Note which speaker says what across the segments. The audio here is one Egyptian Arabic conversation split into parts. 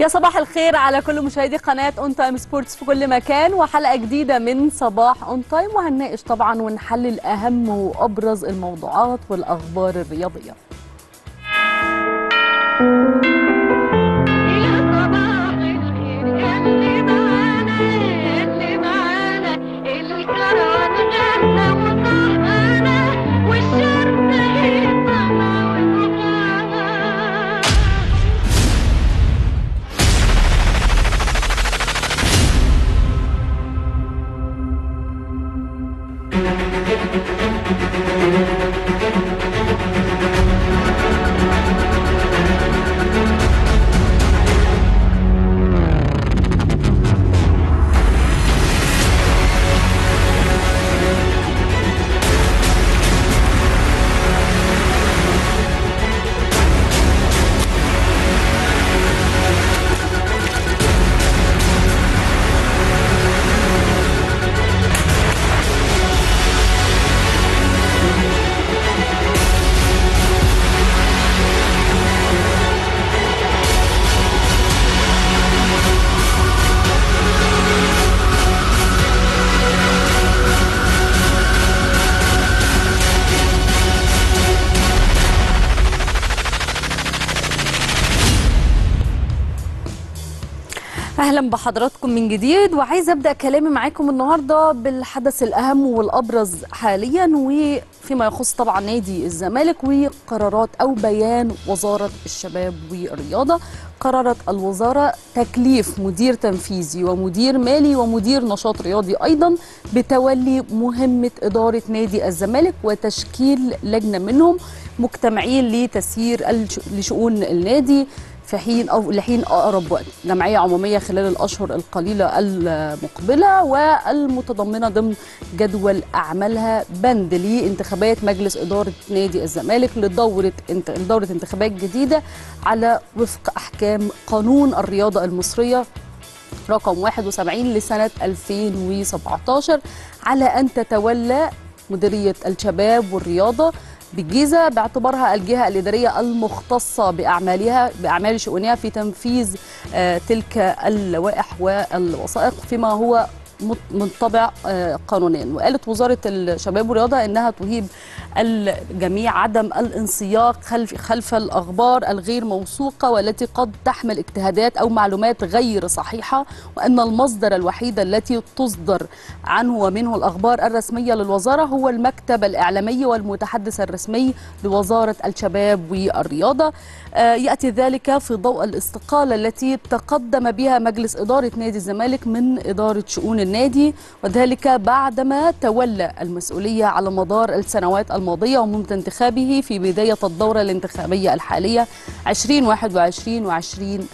Speaker 1: يا صباح الخير على كل مشاهدي قناة اون تايم سبورتس في كل مكان وحلقة جديدة من صباح اون تايم وهنناقش طبعا ونحلل أهم وأبرز الموضوعات والأخبار الرياضية
Speaker 2: يا صباح الخير اللي معانا اللي معانا الكرم غنى وطهقنا والشمس هي طالعة والرخاء
Speaker 1: أهلا بحضراتكم من جديد وعايزة أبدأ كلامي معاكم النهاردة بالحدث الأهم والأبرز حاليا وفيما يخص طبعا نادي الزمالك وقرارات أو بيان وزارة الشباب والرياضة قررت الوزارة تكليف مدير تنفيذي ومدير مالي ومدير نشاط رياضي أيضا بتولي مهمة إدارة نادي الزمالك وتشكيل لجنة منهم مجتمعين لتسيير الش- لشؤون النادي في حين او لحين اقرب وقت جمعيه عموميه خلال الاشهر القليله المقبله والمتضمنه ضمن جدول اعمالها بند لانتخابات مجلس اداره نادي الزمالك لدوره انت... لدوره انتخابات جديده على وفق احكام قانون الرياضه المصريه رقم 71 لسنة 2017 على أن تتولى مديرية الشباب والرياضة بالجيزة باعتبارها الجهة الإدارية المختصة بأعمالها بأعمال شؤونها في تنفيذ آه، تلك اللوائح والوثائق فيما هو مط- منطبع آه، قانونيا وقالت وزارة الشباب والرياضة أنها تهيب الجميع عدم الانسياق خلف, خلف الأخبار الغير موثوقة والتي قد تحمل اجتهادات أو معلومات غير صحيحة وأن المصدر الوحيد التي تصدر عنه ومنه الأخبار الرسمية للوزارة هو المكتب الإعلامي والمتحدث الرسمي لوزارة الشباب والرياضة آه، يأتي ذلك في ضوء الاستقالة التي تقدم بها مجلس إدارة نادي الزمالك من إدارة شؤون النادي وذلك بعدما تولى المسؤولية على مدار السنوات الماضية ومنذ انتخابه في بداية الدورة الانتخابية الحالية 2021 و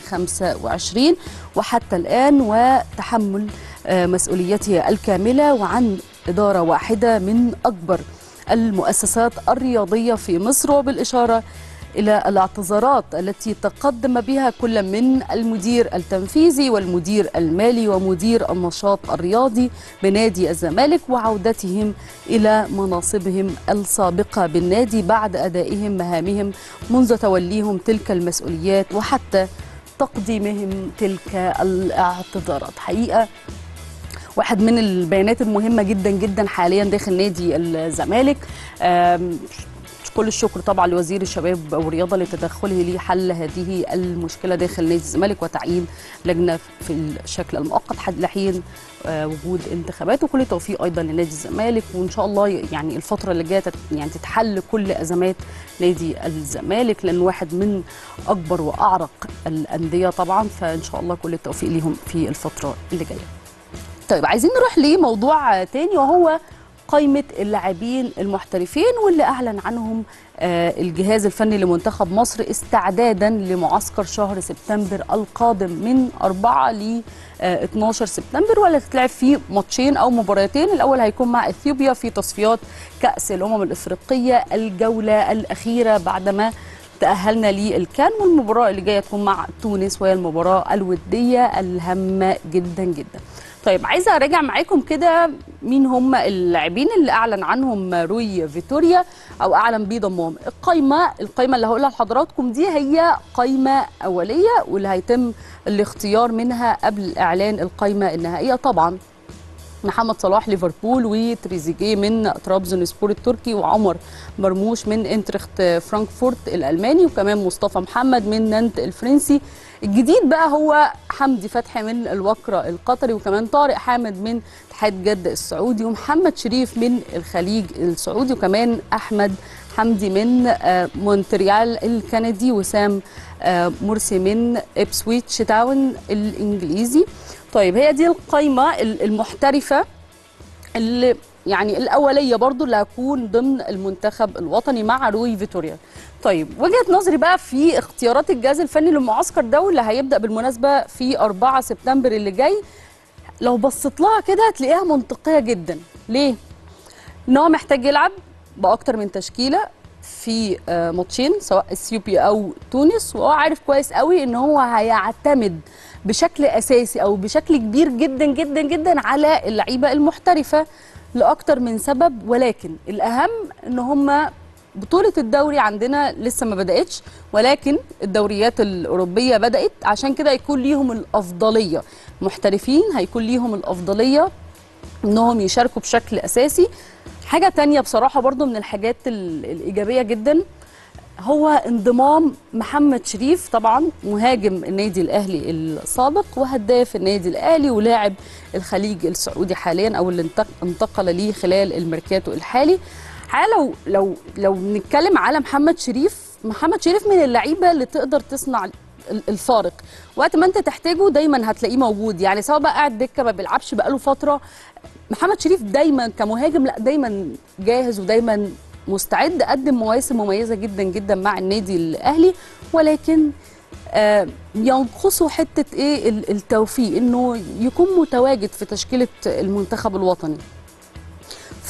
Speaker 1: 2025 وحتى الآن وتحمل آه، مسؤوليته الكاملة وعن إدارة واحدة من أكبر المؤسسات الرياضية في مصر وبالإشارة إلى الاعتذارات التي تقدم بها كل من المدير التنفيذي والمدير المالي ومدير النشاط الرياضي بنادي الزمالك وعودتهم إلى مناصبهم السابقة بالنادي بعد أدائهم مهامهم منذ توليهم تلك المسؤوليات وحتى تقديمهم تلك الاعتذارات حقيقة واحد من البيانات المهمة جدا جدا حاليا داخل نادي الزمالك آم، كل الشكر طبعا لوزير الشباب والرياضه لتدخله لحل هذه المشكله داخل نادي الزمالك وتعيين لجنه في الشكل المؤقت حد لحين آه، وجود انتخابات وكل التوفيق ايضا لنادي الزمالك وان شاء الله يعني الفتره اللي جايه تت- يعني تتحل كل ازمات نادي الزمالك لان واحد من اكبر واعرق الانديه طبعا فان شاء الله كل التوفيق ليهم في الفتره اللي جايه. طيب عايزين نروح لموضوع تاني وهو قائمة اللاعبين المحترفين واللي أعلن عنهم آه، الجهاز الفني لمنتخب مصر استعدادا لمعسكر شهر سبتمبر القادم من 4 ل 12 سبتمبر واللي هتتلعب فيه ماتشين أو مباراتين الأول هيكون مع إثيوبيا في تصفيات كأس الأمم الإفريقية الجولة الأخيرة بعدما تأهلنا للكان والمباراة اللي جاية تكون مع تونس وهي المباراة الودية الهامة جدا جدا طيب عايزه اراجع معاكم كده مين هم اللاعبين اللي اعلن عنهم روي فيتوريا او اعلن بضمهم القايمه القايمه اللي هقولها لحضراتكم دي هي قايمه اوليه واللي هيتم الاختيار منها قبل اعلان القايمه النهائيه طبعا محمد صلاح ليفربول وتريزيجيه من طرابزون سبور التركي وعمر مرموش من انترخت فرانكفورت الالماني وكمان مصطفى محمد من نانت الفرنسي الجديد بقى هو حمدي فتحي من الوكرة القطري وكمان طارق حامد من اتحاد جدة السعودي ومحمد شريف من الخليج السعودي وكمان أحمد حمدي من آه، مونتريال الكندي وسام آه، مرسي من إبسويتش تاون الإنجليزي طيب هي دي القايمة ال- المحترفة اللي يعني الأولية برضو اللي هتكون ضمن المنتخب الوطني مع روي فيتوريا طيب وجهة نظري بقى في اختيارات الجهاز الفني للمعسكر ده واللي هيبدأ بالمناسبة في 4 سبتمبر اللي جاي لو بصيت لها كده هتلاقيها منطقية جدا ليه؟ ان هو محتاج يلعب باكتر من تشكيله في آه، ماتشين سواء اثيوبيا او تونس وهو عارف كويس قوي ان هو هيعتمد بشكل اساسي او بشكل كبير جدا جدا جدا على اللعيبه المحترفه لاكتر من سبب ولكن الاهم ان هم بطولة الدوري عندنا لسه ما بدأتش ولكن الدوريات الأوروبية بدأت عشان كده يكون ليهم الأفضلية محترفين هيكون ليهم الأفضلية انهم يشاركوا بشكل اساسي حاجه تانية بصراحه برضو من الحاجات ال- الايجابيه جدا هو انضمام محمد شريف طبعا مهاجم النادي الاهلي السابق وهداف النادي الاهلي ولاعب الخليج السعودي حاليا او اللي انتق- انتقل ليه خلال الميركاتو الحالي حقيقة لو لو لو بنتكلم على محمد شريف محمد شريف من اللعيبه اللي تقدر تصنع ال- الفارق وقت ما انت تحتاجه دايما هتلاقيه موجود يعني سواء بقى قاعد دكه ما بيلعبش بقاله فتره محمد شريف دايما كمهاجم لا دايما جاهز ودايما مستعد قدم مواسم مميزه جدا جدا مع النادي الاهلي ولكن آه، ينقصه حته ايه ال- التوفيق انه يكون متواجد في تشكيله المنتخب الوطني ف...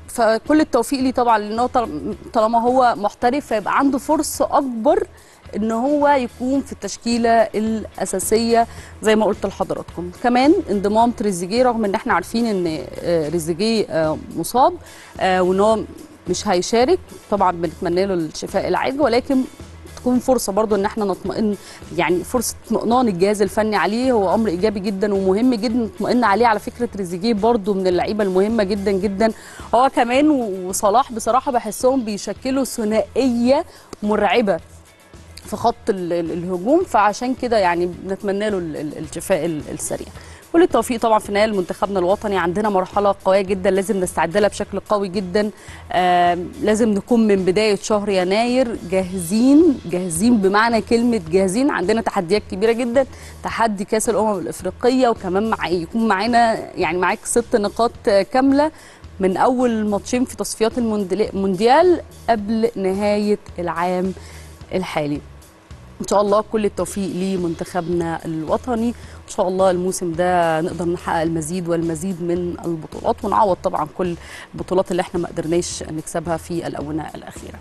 Speaker 1: فكل التوفيق ليه طبعا لانه طال- طالما هو محترف فيبقى عنده فرصه اكبر ان هو يكون في التشكيله الاساسيه زي ما قلت لحضراتكم كمان انضمام تريزيجيه رغم ان احنا عارفين ان آه، تريزيجيه آه، مصاب آه، وان هو مش هيشارك طبعا بنتمنى له الشفاء العاجل ولكن تكون فرصه برضو ان احنا نطمئن يعني فرصه اطمئنان الجهاز الفني عليه هو امر ايجابي جدا ومهم جدا نطمئن عليه على فكره تريزيجيه برضو من اللعيبه المهمه جدا جدا هو كمان وصلاح بصراحه بحسهم بيشكلوا ثنائيه مرعبه في خط ال- ال- الهجوم فعشان كده يعني بنتمنى له ال- ال- الشفاء ال- السريع كل التوفيق طبعا في النهايه لمنتخبنا الوطني عندنا مرحله قويه جدا لازم نستعد لها بشكل قوي جدا آم، لازم نكون من بدايه شهر يناير جاهزين جاهزين بمعنى كلمه جاهزين عندنا تحديات كبيره جدا تحدي كاس الامم الافريقيه وكمان مع يكون معانا يعني معاك ست نقاط آه، كامله من اول ماتشين في تصفيات المونديال- المونديال قبل نهايه العام الحالي ان شاء الله كل التوفيق لمنتخبنا الوطني ان شاء الله الموسم ده نقدر نحقق المزيد والمزيد من البطولات ونعوض طبعا كل البطولات اللي احنا ما قدرناش نكسبها في الاونه الاخيره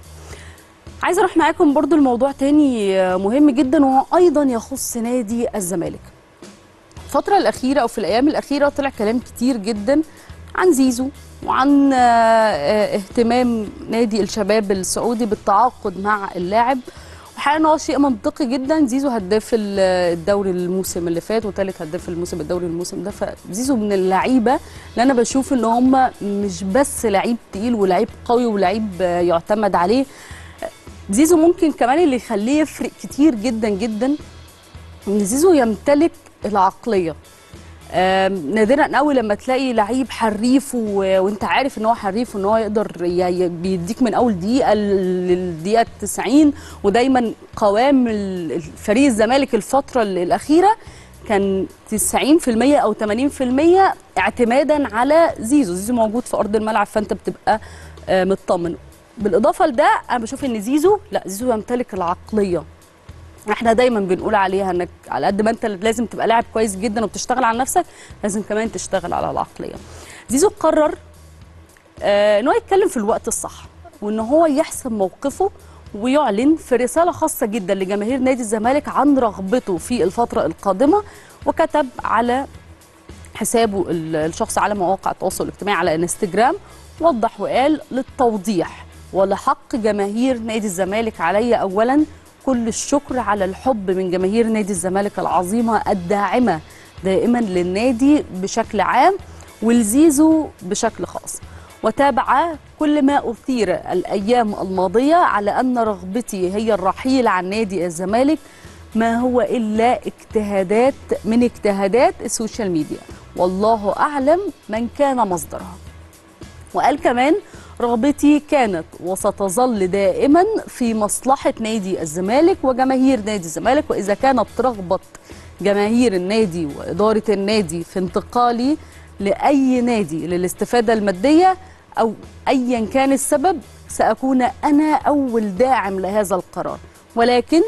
Speaker 1: عايزه اروح معاكم برضو الموضوع تاني مهم جدا وهو ايضا يخص نادي الزمالك الفترة الأخيرة أو في الأيام الأخيرة طلع كلام كتير جدا عن زيزو وعن آه، آه، اهتمام نادي الشباب السعودي بالتعاقد مع اللاعب وحقيقة ان هو شيء منطقي جدا زيزو هداف ال- الدوري الموسم اللي فات وثالث هداف الموسم الدوري الموسم ده فزيزو من اللعيبه اللي انا بشوف ان هم مش بس لعيب تقيل ولعيب قوي ولعيب آه، يعتمد عليه زيزو ممكن كمان اللي يخليه يفرق كتير جدا جدا ان زيزو يمتلك العقليه آم، نادرا قوي لما تلاقي لعيب حريف و... وانت عارف ان هو حريف وان هو يقدر ي... ي- بيديك من اول دقيقه للدقيقه 90 ودايما قوام ال- الفريق الزمالك الفتره ال- الاخيره كان 90% او 80% اعتمادا على زيزو زيزو موجود في ارض الملعب فانت بتبقى آه، مطمن بالاضافه لده انا بشوف ان زيزو لا زيزو يمتلك العقليه احنا دايما بنقول عليها انك على قد ما انت لازم تبقى لاعب كويس جدا وبتشتغل على نفسك لازم كمان تشتغل على العقليه زيزو قرر آه ان هو يتكلم في الوقت الصح وان هو يحسم موقفه ويعلن في رساله خاصه جدا لجماهير نادي الزمالك عن رغبته في الفتره القادمه وكتب على حسابه ال- الشخص على مواقع التواصل الاجتماعي على انستجرام وضح وقال للتوضيح ولحق جماهير نادي الزمالك علي اولا كل الشكر على الحب من جماهير نادي الزمالك العظيمه الداعمه دائما للنادي بشكل عام ولزيزو بشكل خاص وتابع كل ما أثير الأيام الماضية على أن رغبتي هي الرحيل عن نادي الزمالك ما هو إلا اجتهادات من اجتهادات السوشيال ميديا والله أعلم من كان مصدرها وقال كمان رغبتي كانت وستظل دائما في مصلحة نادي الزمالك وجماهير نادي الزمالك وإذا كانت رغبة جماهير النادي وإدارة النادي في انتقالي لأي نادي للاستفادة المادية أو أيا كان السبب سأكون أنا أول داعم لهذا القرار ولكن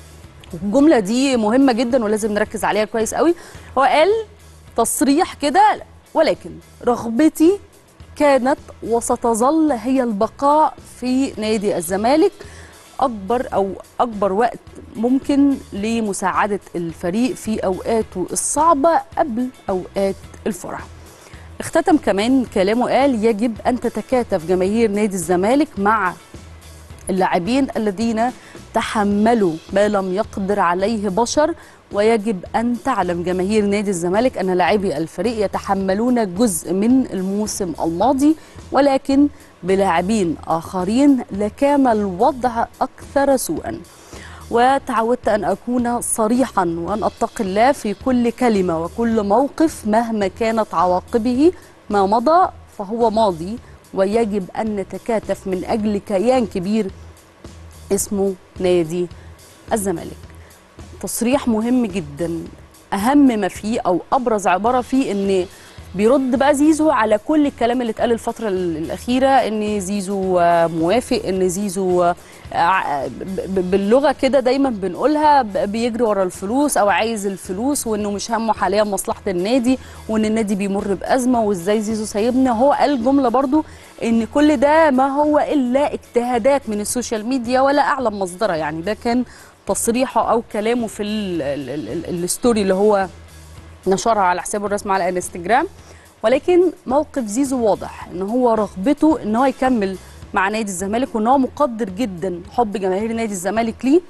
Speaker 1: الجملة دي مهمة جدا ولازم نركز عليها كويس قوي هو قال تصريح كده ولكن رغبتي كانت وستظل هي البقاء في نادي الزمالك اكبر او اكبر وقت ممكن لمساعده الفريق في اوقاته الصعبه قبل اوقات الفرح اختتم كمان كلامه قال يجب ان تتكاتف جماهير نادي الزمالك مع اللاعبين الذين تحملوا ما لم يقدر عليه بشر ويجب أن تعلم جماهير نادي الزمالك أن لاعبي الفريق يتحملون جزء من الموسم الماضي ولكن بلاعبين آخرين لكان الوضع أكثر سوءا وتعودت أن أكون صريحا وأن أتقي الله في كل كلمة وكل موقف مهما كانت عواقبه ما مضى فهو ماضي ويجب أن نتكاتف من أجل كيان كبير اسمه نادي الزمالك تصريح مهم جدا اهم ما فيه او ابرز عباره فيه ان بيرد بقى زيزو على كل الكلام اللي اتقال الفتره ال- الاخيره ان زيزو آه، موافق ان زيزو آه، ع- ب- ب- باللغه كده دايما بنقولها ب- بيجري ورا الفلوس او عايز الفلوس وانه مش همه حاليا مصلحه النادي وان النادي بيمر بازمه وازاي زيزو سايبنا هو قال جمله برضو ان كل ده ما هو الا اجتهادات من السوشيال ميديا ولا اعلم مصدرها يعني ده كان تصريحه او كلامه في ال- ال- ال- ال- الستوري اللي هو نشرها على حسابه الرسمي على انستجرام ولكن موقف زيزو واضح ان هو رغبته ان هو يكمل مع نادي الزمالك وان هو مقدر جدا حب جماهير نادي الزمالك ليه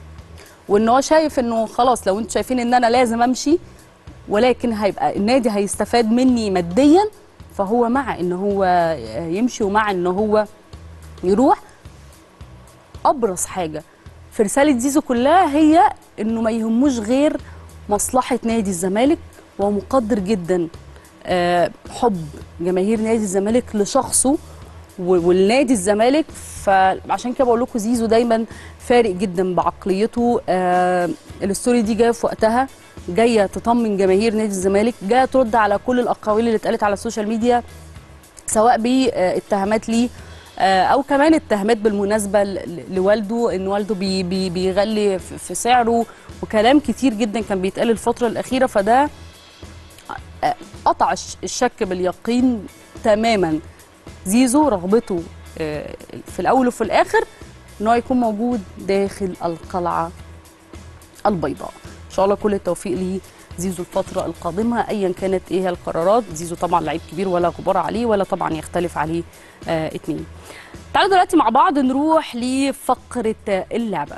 Speaker 1: وان هو شايف انه خلاص لو انتوا شايفين ان انا لازم امشي ولكن هيبقى النادي هيستفاد مني ماديا فهو مع ان هو يمشي ومع ان هو يروح ابرز حاجه في رساله زيزو كلها هي انه ما يهموش غير مصلحه نادي الزمالك ومقدر جدا آه، حب جماهير نادي الزمالك لشخصه و- والنادي الزمالك فعشان كده بقول لكم زيزو دايما فارق جدا بعقليته آه الستوري دي جايه في وقتها جايه تطمن جماهير نادي الزمالك جايه ترد على كل الاقاويل اللي اتقالت على السوشيال ميديا سواء باتهامات ليه آه، او كمان اتهامات بالمناسبه ل- ل- لوالده ان والده بي بي بيغلي في في سعره وكلام كتير جدا كان بيتقال الفتره الاخيره فده آه، قطع الش- الشك باليقين تماما زيزو رغبته آه، في الاول وفي الاخر ان هو يكون موجود داخل القلعه البيضاء ان شاء الله كل التوفيق ليه زيزو الفترة القادمة أيا كانت إيه هي القرارات زيزو طبعا لعيب كبير ولا غبار عليه ولا طبعا يختلف عليه آه اتنين تعالوا دلوقتي مع بعض نروح لفقرة اللعبة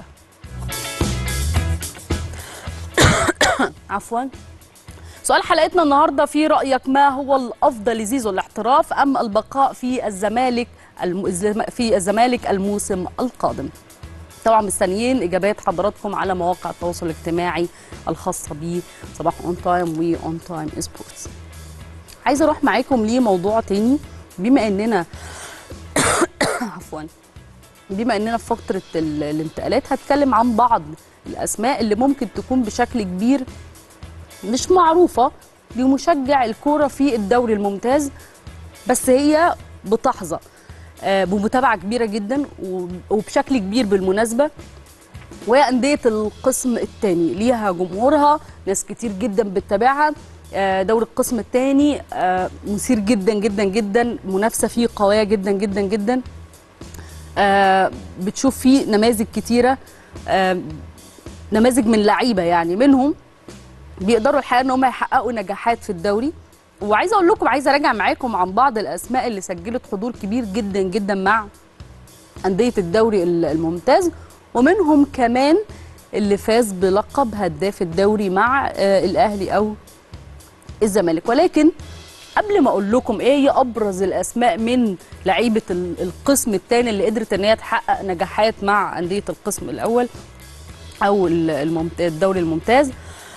Speaker 1: عفوا سؤال حلقتنا النهارده في رايك ما هو الافضل لزيزو الاحتراف ام البقاء في الزمالك الم... الزم- في الزمالك الموسم القادم طبعا مستنيين اجابات حضراتكم على مواقع التواصل الاجتماعي الخاصه بصباح اون تايم واون تايم سبورتس عايزه اروح معاكم لموضوع تاني بما اننا عفوا بما اننا في فتره ال- الانتقالات هتكلم عن بعض الاسماء اللي ممكن تكون بشكل كبير مش معروفه لمشجع الكوره في الدوري الممتاز بس هي بتحظى آه، بمتابعه كبيره جدا وب- وبشكل كبير بالمناسبه وهي أندية القسم الثاني ليها جمهورها ناس كتير جدا بتتابعها آه، دوري القسم الثاني مثير جدا جدا جدا منافسة فيه قوية جدا جدا جدا آه، بتشوف فيه نماذج كتيرة آه، نماذج من لعيبة يعني منهم بيقدروا الحقيقة ان هم يحققوا نجاحات في الدوري وعايزه اقول لكم عايزه اراجع معاكم عن بعض الاسماء اللي سجلت حضور كبير جدا جدا مع انديه الدوري ال- الممتاز ومنهم كمان اللي فاز بلقب هداف الدوري مع آه، الاهلي او الزمالك ولكن قبل ما اقول لكم ايه هي ابرز الاسماء من لعيبه ال- القسم الثاني اللي قدرت ان هي تحقق نجاحات مع انديه القسم الاول او ال- الممتاز الدوري الممتاز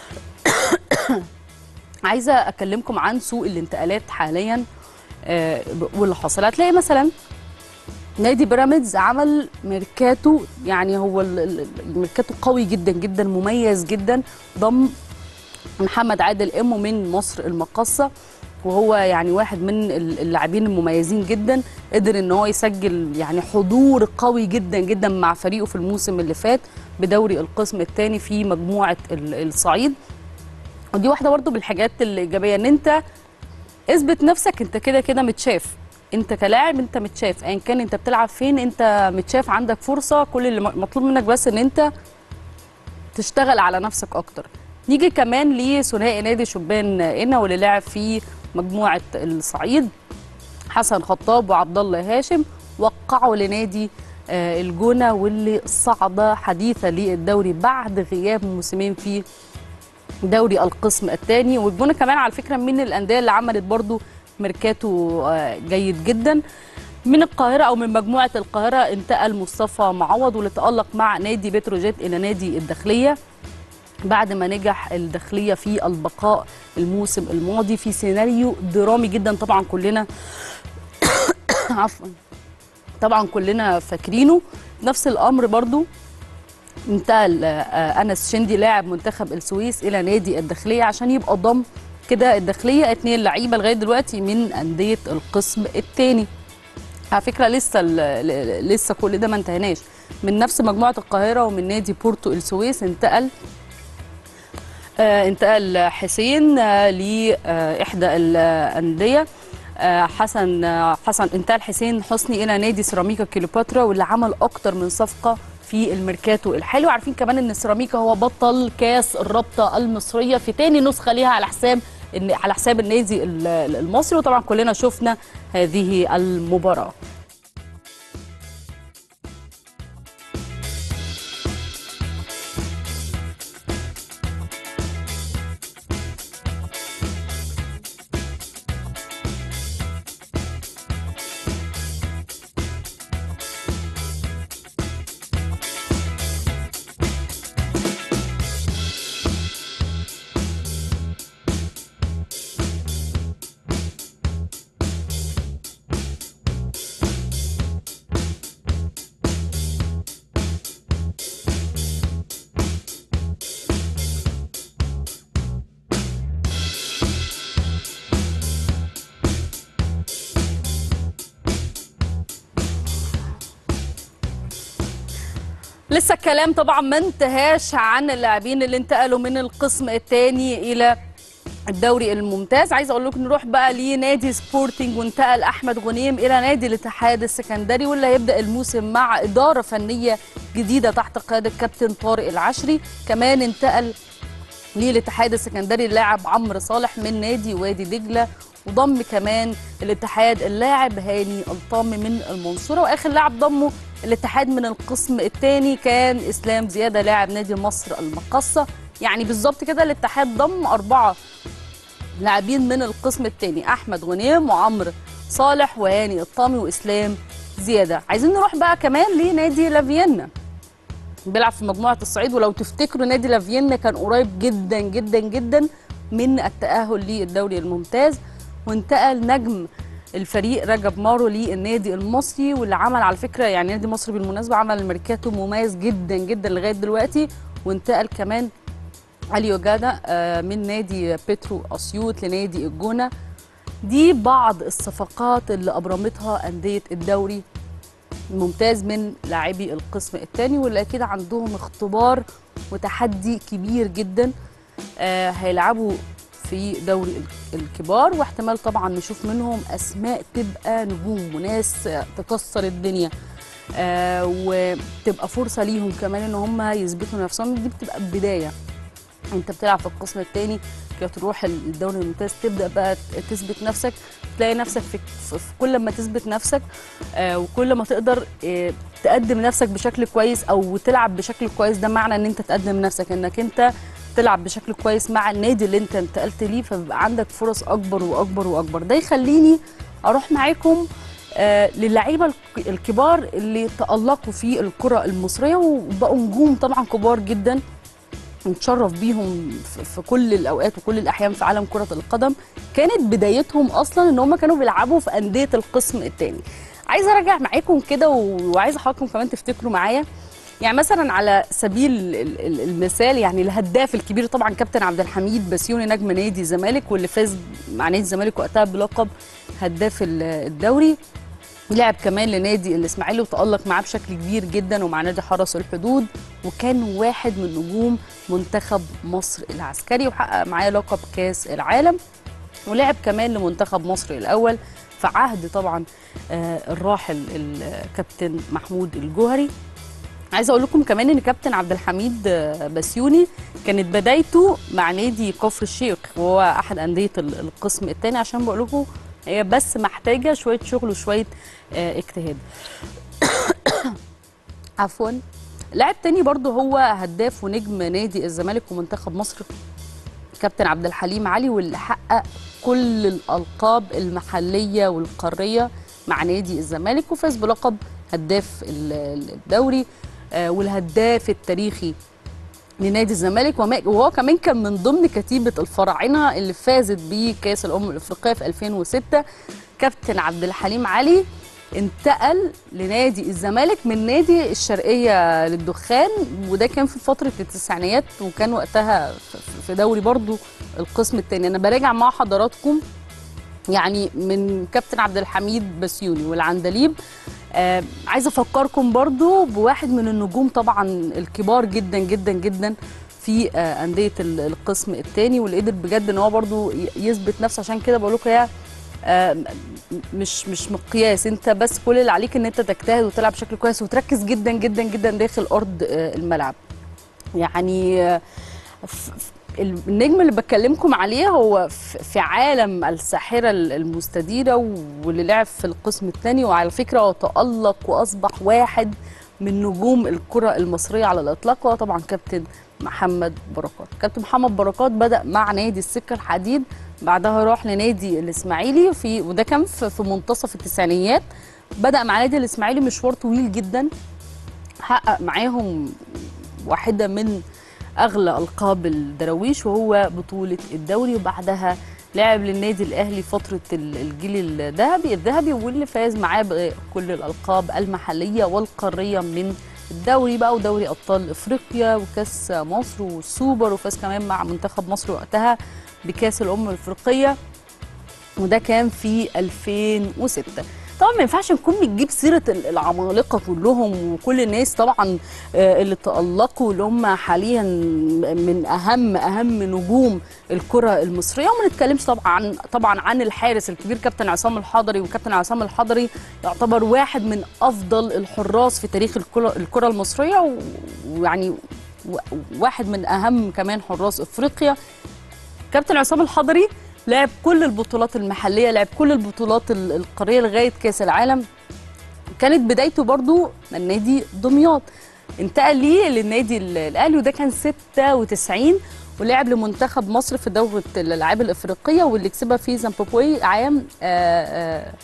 Speaker 1: عايزه اكلمكم عن سوق الانتقالات حاليا آه، ب- واللي حصل هتلاقي مثلا نادي بيراميدز عمل ميركاتو يعني هو ال- ال- الميركاتو قوي جدا جدا مميز جدا ضم محمد عادل امو من مصر المقاصه وهو يعني واحد من ال- اللاعبين المميزين جدا قدر ان هو يسجل يعني حضور قوي جدا جدا مع فريقه في الموسم اللي فات بدوري القسم الثاني في مجموعه ال- الصعيد ودي واحده برضو بالحاجات الايجابيه ان انت اثبت نفسك انت كده كده متشاف انت كلاعب انت متشاف ايا كان انت بتلعب فين انت متشاف عندك فرصه كل اللي م- مطلوب منك بس ان انت تشتغل على نفسك اكتر نيجي كمان لثنائي نادي شبان قنا واللي لعب في مجموعه الصعيد حسن خطاب وعبد الله هاشم وقعوا لنادي آه، الجونه واللي صعد حديثا للدوري بعد غياب موسمين في دوري القسم الثاني والجونه كمان على فكره من الانديه اللي عملت برضو ميركاتو آه، جيد جدا من القاهرة أو من مجموعة القاهرة انتقل مصطفى معوض واللي تألق مع نادي بتروجيت إلى نادي الداخلية بعد ما نجح الداخلية في البقاء الموسم الماضي في سيناريو درامي جدا طبعا كلنا عفوا طبعا كلنا فاكرينه نفس الأمر برضو انتقل آه، انس شندي لاعب منتخب السويس الى نادي الداخليه عشان يبقى ضم كده الداخليه اتنين لعيبه لغايه دلوقتي من انديه القسم الثاني على فكره لسه ال- ل- لسه كل ده ما انتهيناش من نفس مجموعه القاهره ومن نادي بورتو السويس انتقل آه انتقل حسين آه لاحدى الانديه آه حسن آه حسن انتقل حسين حسني الى نادي سيراميكا كليوباترا واللي عمل اكتر من صفقه في الميركاتو الحالي وعارفين كمان ان سيراميكا هو بطل كاس الرابطه المصريه في تاني نسخه ليها على حساب إن على حساب النادي ال- المصري وطبعا كلنا شفنا هذه المباراه لسه الكلام طبعا ما انتهاش عن اللاعبين اللي انتقلوا من القسم الثاني الى الدوري الممتاز عايزه اقول لكم نروح بقى لنادي سبورتنج وانتقل احمد غنيم الى نادي الاتحاد السكندري واللي هيبدا الموسم مع اداره فنيه جديده تحت قياده كابتن طارق العشري كمان انتقل للاتحاد السكندري اللاعب عمرو صالح من نادي وادي دجله وضم كمان الاتحاد اللاعب هاني الطام من المنصوره واخر لاعب ضمه الاتحاد من القسم الثاني كان اسلام زياده لاعب نادي مصر المقصه يعني بالظبط كده الاتحاد ضم اربعه لاعبين من القسم الثاني احمد غنيم وعمرو صالح وهاني الطامي واسلام زياده عايزين نروح بقى كمان لنادي لافيينا بيلعب في مجموعه الصعيد ولو تفتكروا نادي لافيينا كان قريب جدا جدا جدا من التاهل للدوري الممتاز وانتقل نجم الفريق رجب مارو للنادي المصري واللي عمل على فكره يعني النادي المصري بالمناسبه عمل ميركاتو مميز جدا جدا لغايه دلوقتي وانتقل كمان علي وجادا آه، من نادي بترو اسيوط لنادي الجونه دي بعض الصفقات اللي ابرمتها انديه الدوري الممتاز من لاعبي القسم الثاني واللي اكيد عندهم اختبار وتحدي كبير جدا آه هيلعبوا في دوري ال- الكبار واحتمال طبعا نشوف منهم اسماء تبقى نجوم وناس آه، تكسر الدنيا آه وتبقى فرصه ليهم كمان ان هم يثبتوا نفسهم دي بتبقى البدايه انت بتلعب في القسم الثاني كده تروح الدوري الممتاز تبدا بقى تثبت نفسك تلاقي نفسك في, في في كل ما تثبت نفسك آه وكل ما تقدر آه تقدم نفسك بشكل كويس او تلعب بشكل كويس ده معنى ان انت تقدم نفسك انك انت تلعب بشكل كويس مع النادي اللي انت انتقلت ليه فبيبقى عندك فرص اكبر واكبر واكبر ده يخليني اروح معاكم آه للعيبه الك- الكبار اللي تالقوا في الكره المصريه وبقوا نجوم طبعا كبار جدا نتشرف بيهم في- في كل الاوقات وكل الاحيان في عالم كره القدم كانت بدايتهم اصلا ان هم كانوا بيلعبوا في انديه القسم الثاني عايزه ارجع معاكم كده و- وعايزه حضراتكم كمان تفتكروا معايا يعني مثلا على سبيل ال- ال- المثال يعني الهداف الكبير طبعا كابتن عبد الحميد بسيوني نجم نادي الزمالك واللي فاز مع نادي الزمالك وقتها بلقب هداف ال- الدوري لعب كمان لنادي الاسماعيلي وتألق معاه بشكل كبير جدا ومع نادي حرس الحدود وكان واحد من نجوم منتخب مصر العسكري وحقق معاه لقب كاس العالم ولعب كمان لمنتخب مصر الاول في عهد طبعا آه، الراحل الكابتن محمود الجوهري عايزه اقول لكم كمان ان كابتن عبد الحميد آه، بسيوني كانت بدايته مع نادي كفر الشيخ وهو احد انديه ال- القسم الثاني عشان بقول لكم هي بس محتاجه شويه شغل وشويه آه، اجتهاد عفوا لاعب تاني برضه هو هداف ونجم نادي الزمالك ومنتخب مصر كابتن عبد الحليم علي واللي حقق كل الالقاب المحليه والقاريه مع نادي الزمالك وفاز بلقب هداف ال- ال- الدوري آه، والهداف التاريخي لنادي الزمالك وما- وهو كمان كان من ضمن كتيبه الفراعنه اللي فازت بكاس الامم الافريقيه في 2006 كابتن عبد الحليم علي انتقل لنادي الزمالك من نادي الشرقيه للدخان وده كان في فتره التسعينيات وكان وقتها في- في دوري برضو القسم الثاني انا براجع مع حضراتكم يعني من كابتن عبد الحميد بسيوني والعندليب آه عايزه افكركم برضو بواحد من النجوم طبعا الكبار جدا جدا جدا في آه انديه ال- القسم الثاني واللي قدر بجد ان هو برضو ي- يثبت نفسه عشان كده بقول لكم يا آه، م- مش مش مقياس انت بس كل اللي عليك ان انت تجتهد وتلعب بشكل كويس وتركز جدا جدا جدا داخل ارض آه، الملعب يعني آه، ف- ف- النجم اللي بكلمكم عليه هو ف- في عالم الساحره ال- المستديره واللي لعب في القسم الثاني وعلى فكره هو تالق واصبح واحد من نجوم الكره المصريه على الاطلاق وهو طبعا كابتن محمد بركات كابتن محمد بركات بدا مع نادي السكه الحديد بعدها راح لنادي الاسماعيلي في وده كان في في منتصف التسعينيات بدا مع نادي الاسماعيلي مشوار طويل جدا حقق معاهم واحده من اغلى القاب الدراويش وهو بطوله الدوري وبعدها لعب للنادي الاهلي فتره ال- الجيل الذهبي الذهبي واللي فاز معاه بكل الالقاب المحليه والقاريه من الدوري بقى ودوري ابطال افريقيا وكاس مصر والسوبر وفاز كمان مع منتخب مصر وقتها بكاس الامم الافريقيه وده كان في 2006 طبعا ما ينفعش نكون بنجيب سيره ال- العمالقه كلهم وكل الناس طبعا آه، اللي تالقوا اللي هم حاليا من اهم اهم نجوم الكره المصريه وما نتكلمش طبعا عن طبعا عن الحارس الكبير كابتن عصام الحضري وكابتن عصام الحضري يعتبر واحد من افضل الحراس في تاريخ الكره الكره المصريه و- ويعني و- واحد من اهم كمان حراس افريقيا كابتن عصام الحضري لعب كل البطولات المحليه لعب كل البطولات ال- القاريه لغايه كاس العالم كانت بدايته برضو من نادي دمياط انتقل ليه للنادي ال- الاهلي وده كان 96 ولعب لمنتخب مصر في دوره الالعاب الافريقيه واللي كسبها في زيمبابوي عام آه، آه،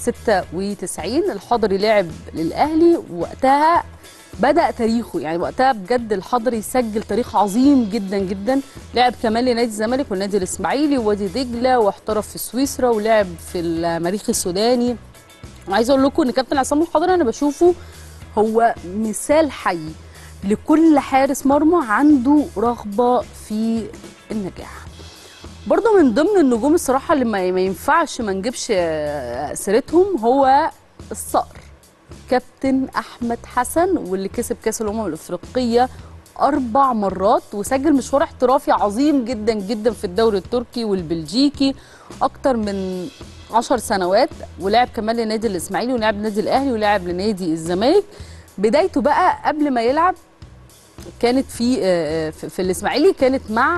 Speaker 1: 96 الحضري لعب للاهلي وقتها بدا تاريخه يعني وقتها بجد الحضري سجل تاريخ عظيم جدا جدا لعب كمان لنادي الزمالك والنادي الاسماعيلي ووادي دجله واحترف في سويسرا ولعب في المريخ السوداني وعايزه اقول لكم ان كابتن عصام الحضري انا بشوفه هو مثال حي لكل حارس مرمى عنده رغبه في النجاح برضه من ضمن النجوم الصراحه اللي ما ما ينفعش ما نجيبش آه، سيرتهم هو الصقر كابتن احمد حسن واللي كسب كاس الامم الافريقيه اربع مرات وسجل مشوار احترافي عظيم جدا جدا في الدوري التركي والبلجيكي اكتر من عشر سنوات ولعب كمان لنادي الاسماعيلي ولعب لنادي الاهلي ولعب لنادي الزمالك بدايته بقى قبل ما يلعب كانت في آه، في في الاسماعيلي كانت مع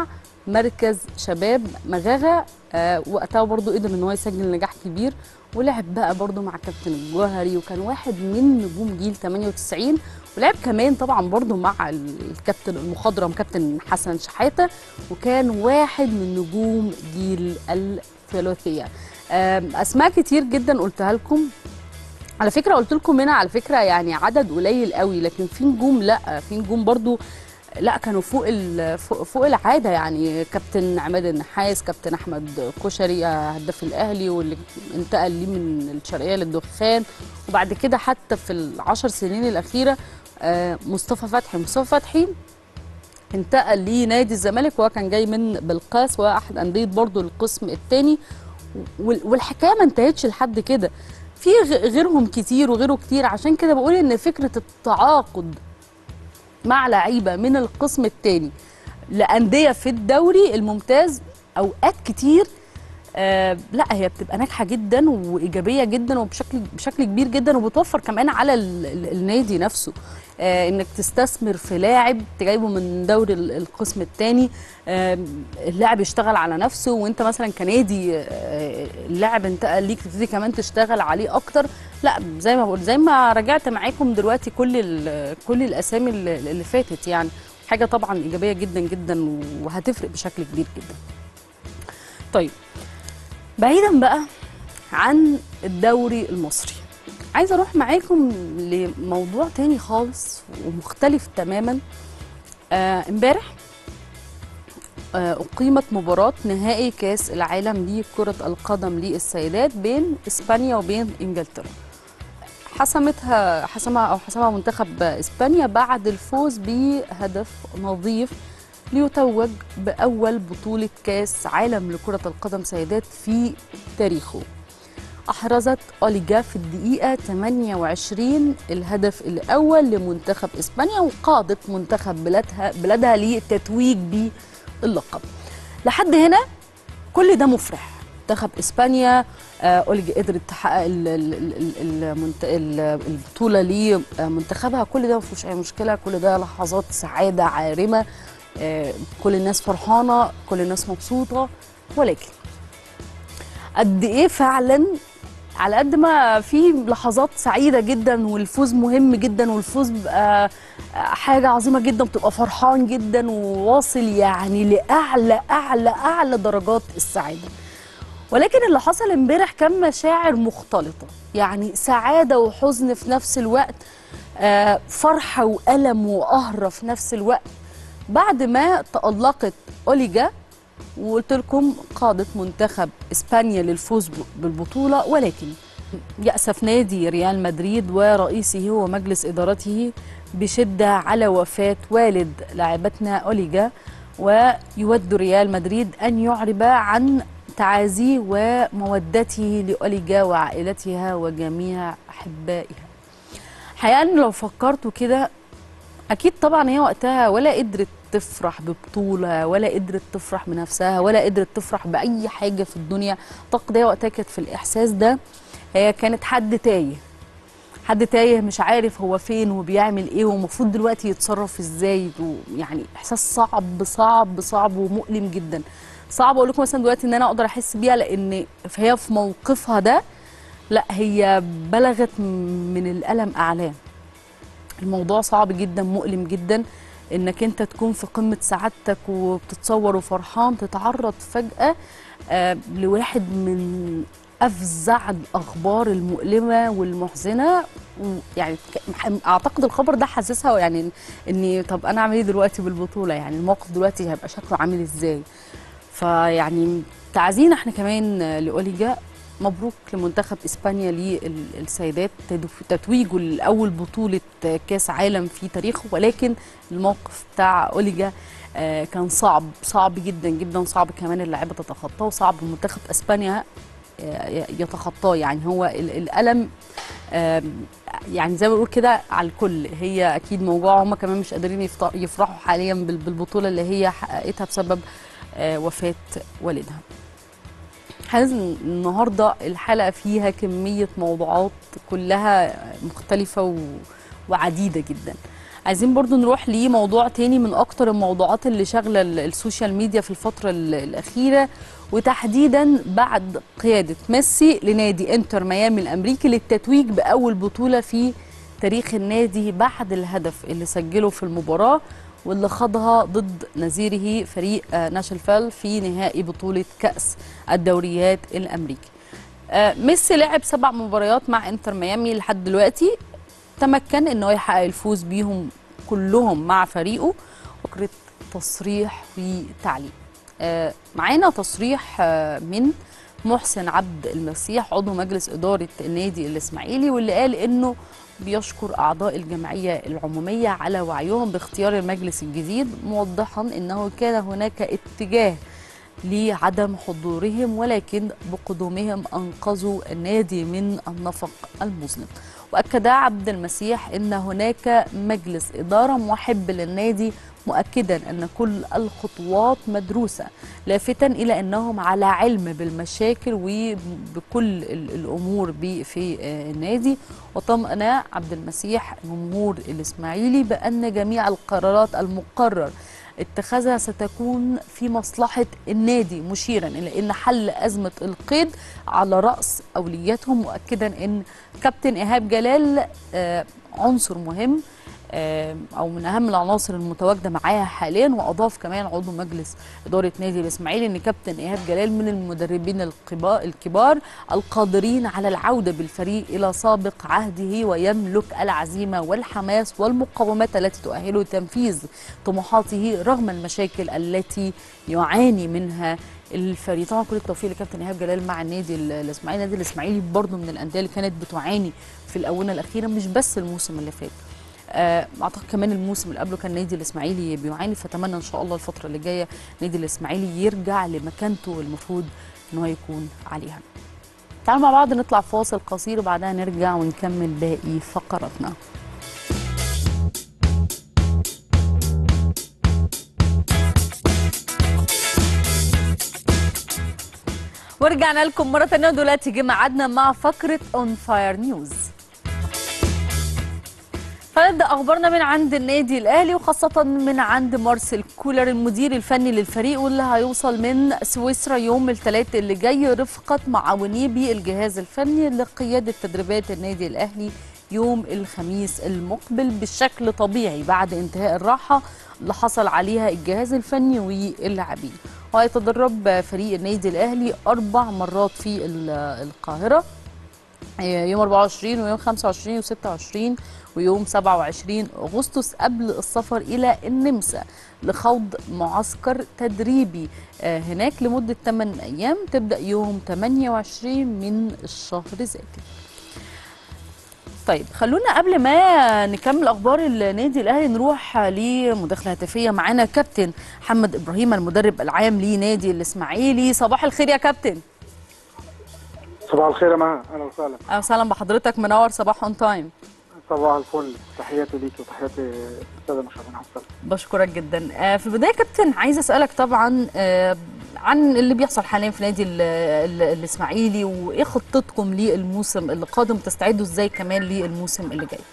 Speaker 1: مركز شباب مغاغه آه وقتها برضو قدر ان هو يسجل نجاح كبير ولعب بقى برضو مع كابتن الجوهري وكان واحد من نجوم جيل 98 ولعب كمان طبعا برضو مع الكابتن المخضرم كابتن حسن شحاته وكان واحد من نجوم جيل الثلاثيه آم، اسماء كتير جدا قلتها لكم على فكره قلت لكم هنا على فكره يعني عدد قليل قوي لكن في نجوم لا في نجوم برضو لا كانوا فوق ال- فوق, فوق العاده يعني كابتن عماد النحاس كابتن احمد كشري هداف الاهلي واللي انتقل ليه من الشرقيه للدخان وبعد كده حتى في العشر سنين الاخيره آه، مصطفى فتحي مصطفى فتحي انتقل لنادي الزمالك وهو كان جاي من بلقاس واحد انديه برضو القسم الثاني والحكايه ما انتهتش لحد كده في غ- غيرهم كتير وغيره كتير عشان كده بقول ان فكره التعاقد مع لعيبه من القسم الثاني لانديه في الدوري الممتاز اوقات كتير آه لا هي بتبقى ناجحه جدا وايجابيه جدا وبشكل بشكل كبير جدا وبتوفر كمان على ال ال النادي نفسه آه انك تستثمر في لاعب تجيبه من دوري ال- القسم الثاني آه اللاعب يشتغل على نفسه وانت مثلا كنادي آه اللاعب انتقل ليك تبتدي كمان تشتغل عليه اكتر لا زي ما بقول زي ما رجعت معاكم دلوقتي كل ال- كل الاسامي اللي اللي فاتت يعني حاجه طبعا ايجابيه جدا جدا وهتفرق بشكل كبير جدا طيب بعيدا بقى عن الدوري المصري عايزه اروح معاكم لموضوع تاني خالص ومختلف تماما آه، امبارح آه، اقيمت مباراه نهائي كاس العالم لكره القدم للسيدات بين اسبانيا وبين انجلترا حسمتها حسمها او حسمها منتخب اسبانيا بعد الفوز بهدف نظيف ليتوج باول بطوله كاس عالم لكره القدم سيدات في تاريخه أحرزت أوليجا في الدقيقة 28 الهدف الأول لمنتخب إسبانيا وقادت منتخب بلادها بلادها للتتويج باللقب لحد هنا كل ده مفرح منتخب إسبانيا آه، أوليجا قدرت تحقق ال- ال- ال- ال- المنت- ال- البطولة لمنتخبها كل ده ما فيهوش أي مشكلة كل ده لحظات سعادة عارمة آه، كل الناس فرحانة كل الناس مبسوطة ولكن قد ايه فعلا على قد ما في لحظات سعيده جدا والفوز مهم جدا والفوز بقى حاجه عظيمه جدا بتبقى فرحان جدا وواصل يعني لاعلى اعلى اعلى درجات السعاده ولكن اللي حصل امبارح كان مشاعر مختلطه يعني سعاده وحزن في نفس الوقت آه، فرحه والم وقهره في نفس الوقت بعد ما تألقت أوليجا وقلت لكم قادت منتخب اسبانيا للفوز ب- بالبطوله ولكن يأسف نادي ريال مدريد ورئيسه ومجلس ادارته بشده على وفاه والد لاعبتنا اوليجا ويود ريال مدريد ان يعرب عن تعازيه ومودته لاوليجا وعائلتها وجميع احبائها. حقيقه إن لو فكرتوا كده اكيد طبعا هي وقتها ولا قدرت تفرح ببطوله ولا قدرت تفرح بنفسها ولا قدرت تفرح باي حاجه في الدنيا اعتقد هي وقتها كانت في الاحساس ده هي كانت حد تايه حد تايه مش عارف هو فين وبيعمل ايه ومفروض دلوقتي يتصرف ازاي يعني احساس صعب صعب صعب ومؤلم جدا صعب اقول لكم مثلا دلوقتي ان انا اقدر احس بيها لان هي في موقفها ده لا هي بلغت من الالم اعلاه الموضوع صعب جدا مؤلم جدا انك انت تكون في قمه سعادتك وبتتصور وفرحان تتعرض فجاه آه، لواحد من افزع الاخبار المؤلمه والمحزنه يعني ك- اعتقد الخبر ده حسسها يعني اني طب انا اعمل ايه دلوقتي بالبطوله يعني الموقف دلوقتي هيبقى شكله عامل ازاي فيعني تعزينا احنا كمان لاوليجا مبروك لمنتخب اسبانيا للسيدات تدو- تتويجه لاول بطوله كاس عالم في تاريخه ولكن الموقف بتاع اوليجا آه، كان صعب صعب جدا جدا صعب كمان اللاعيبه تتخطاه وصعب منتخب اسبانيا آه، يتخطاه يعني هو ال- الالم آم، يعني زي ما بنقول كده على الكل هي اكيد موجوعه هم كمان مش قادرين يفط- يفرحوا حاليا بال- بالبطوله اللي هي حققتها بسبب آه، وفاه والدها حازم النهارده الحلقه فيها كميه موضوعات كلها مختلفه و... وعديده جدا عايزين برضو نروح لموضوع تاني من اكتر الموضوعات اللي شاغله ال- السوشيال ميديا في الفتره ال- الاخيره وتحديدا بعد قياده ميسي لنادي انتر ميامي الامريكي للتتويج باول بطوله في تاريخ النادي بعد الهدف اللي سجله في المباراه واللي خاضها ضد نظيره فريق آه، ناشلفيل في نهائي بطوله كاس الدوريات الامريكي آه، ميسي لعب سبع مباريات مع انتر ميامي لحد دلوقتي تمكن انه يحقق الفوز بيهم كلهم مع فريقه فقره تصريح وتعليق آه، معانا تصريح آه، من محسن عبد المسيح عضو مجلس إدارة النادي الإسماعيلي واللي قال إنه بيشكر أعضاء الجمعية العمومية على وعيهم باختيار المجلس الجديد موضحا إنه كان هناك اتجاه لعدم حضورهم ولكن بقدومهم أنقذوا النادي من النفق المظلم وأكد عبد المسيح أن هناك مجلس إدارة محب للنادي مؤكدا أن كل الخطوات مدروسة لافتا إلى أنهم على علم بالمشاكل وبكل ال- الأمور ب- في آه، النادي وطمأن عبد المسيح جمهور الإسماعيلي بأن جميع القرارات المقرر اتخاذها ستكون في مصلحة النادي مشيرا إلى أن حل أزمة القيد على رأس أولوياتهم مؤكدا أن كابتن إيهاب جلال آه، عنصر مهم آه، او من اهم العناصر المتواجده معاها حاليا واضاف كمان عضو مجلس اداره نادي الاسماعيلي ان كابتن ايهاب جلال من المدربين القبا- الكبار القادرين على العوده بالفريق الى سابق عهده ويملك العزيمه والحماس والمقومات التي تؤهله لتنفيذ طموحاته رغم المشاكل التي يعاني منها الفريق طبعا كل التوفيق لكابتن ايهاب جلال مع النادي ال- الاسماعيلي النادي الاسماعيلي برضه من الانديه اللي كانت بتعاني في الاونه الاخيره مش بس الموسم اللي فات آه، اعتقد كمان الموسم اللي قبله كان النادي الاسماعيلي بيعاني فاتمنى ان شاء الله الفتره اللي جايه النادي الاسماعيلي يرجع لمكانته المفروض ان هو يكون عليها تعالوا مع بعض نطلع فاصل قصير وبعدها نرجع ونكمل باقي فقراتنا ورجعنا لكم مرة تانية دلوقتي جه ميعادنا مع فقرة اون فاير نيوز فنبدا اخبارنا من عند النادي الاهلي وخاصه من عند مارسيل كولر المدير الفني للفريق واللي هيوصل من سويسرا يوم الثلاث اللي جاي رفقه معاونيه بالجهاز الفني لقياده تدريبات النادي الاهلي يوم الخميس المقبل بشكل طبيعي بعد انتهاء الراحه اللي حصل عليها الجهاز الفني واللاعبين وهيتدرب فريق النادي الاهلي اربع مرات في ال- القاهره يوم 24 ويوم 25 و26 ويوم 27 أغسطس قبل السفر إلى النمسا لخوض معسكر تدريبي آه، هناك لمدة 8 أيام تبدأ يوم 28 من الشهر ذاته طيب خلونا قبل ما نكمل اخبار النادي الاهلي نروح لمداخله هاتفيه معانا كابتن محمد ابراهيم المدرب العام لنادي الاسماعيلي صباح الخير يا كابتن
Speaker 3: صباح الخير يا مها اهلا وسهلا
Speaker 1: اهلا وسهلا بحضرتك منور صباح اون تايم
Speaker 3: صباح الفل تحياتي ليك وتحياتي الساده المشاهدين على السلام
Speaker 1: بشكرك جدا آه، في البدايه كابتن عايزه اسالك طبعا آه، عن اللي بيحصل حاليا في نادي ال- ال- الاسماعيلي وايه خطتكم للموسم اللي قادم تستعدوا ازاي كمان للموسم اللي جاي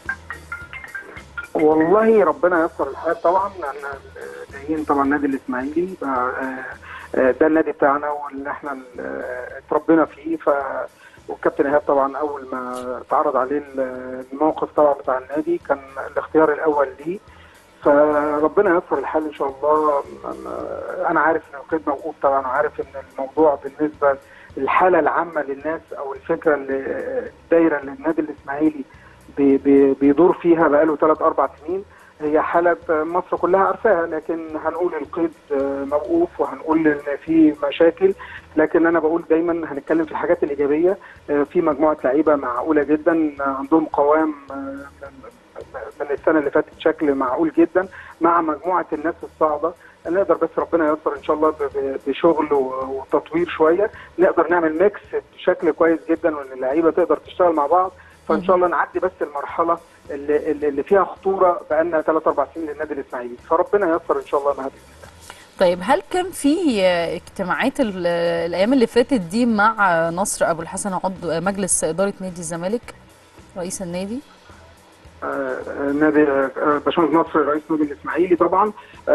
Speaker 3: والله ربنا ييسر الحال طبعا احنا جايين طبعا النادي الاسماعيلي آه، آه، ده النادي بتاعنا واللي احنا آه، اتربينا فيه ف والكابتن ايهاب طبعا اول ما تعرض عليه الموقف طبعا بتاع النادي كان الاختيار الاول ليه فربنا ييسر الحال ان شاء الله انا عارف ان القيد موقوف طبعا وعارف ان الموضوع بالنسبه الحاله العامه للناس او الفكره اللي دايره للنادي الاسماعيلي بي- بي- بيدور فيها بقاله ثلاث اربع سنين هي حاله مصر كلها عارفاها لكن هنقول القيد موقوف وهنقول ان في مشاكل لكن انا بقول دايما هنتكلم في الحاجات الايجابيه في مجموعه لعيبه معقوله جدا عندهم قوام من السنه اللي فاتت شكل معقول جدا مع مجموعه الناس الصاعده نقدر بس ربنا ييسر ان شاء الله ب- ب- بشغل و- وتطوير شويه نقدر نعمل ميكس بشكل كويس جدا وان اللعيبه تقدر تشتغل مع بعض فان شاء الله نعدي بس المرحله اللي, اللي اللي فيها خطوره بقالنا ثلاث اربع سنين للنادي الاسماعيلي فربنا ييسر ان شاء الله ما
Speaker 1: طيب هل كان في آه، اجتماعات ال- الايام اللي فاتت دي مع آه، نصر ابو الحسن عضو آه، مجلس اداره نادي الزمالك رئيس النادي
Speaker 3: آه، نادي آه، باشمهندس نصر رئيس نادي الاسماعيلي طبعا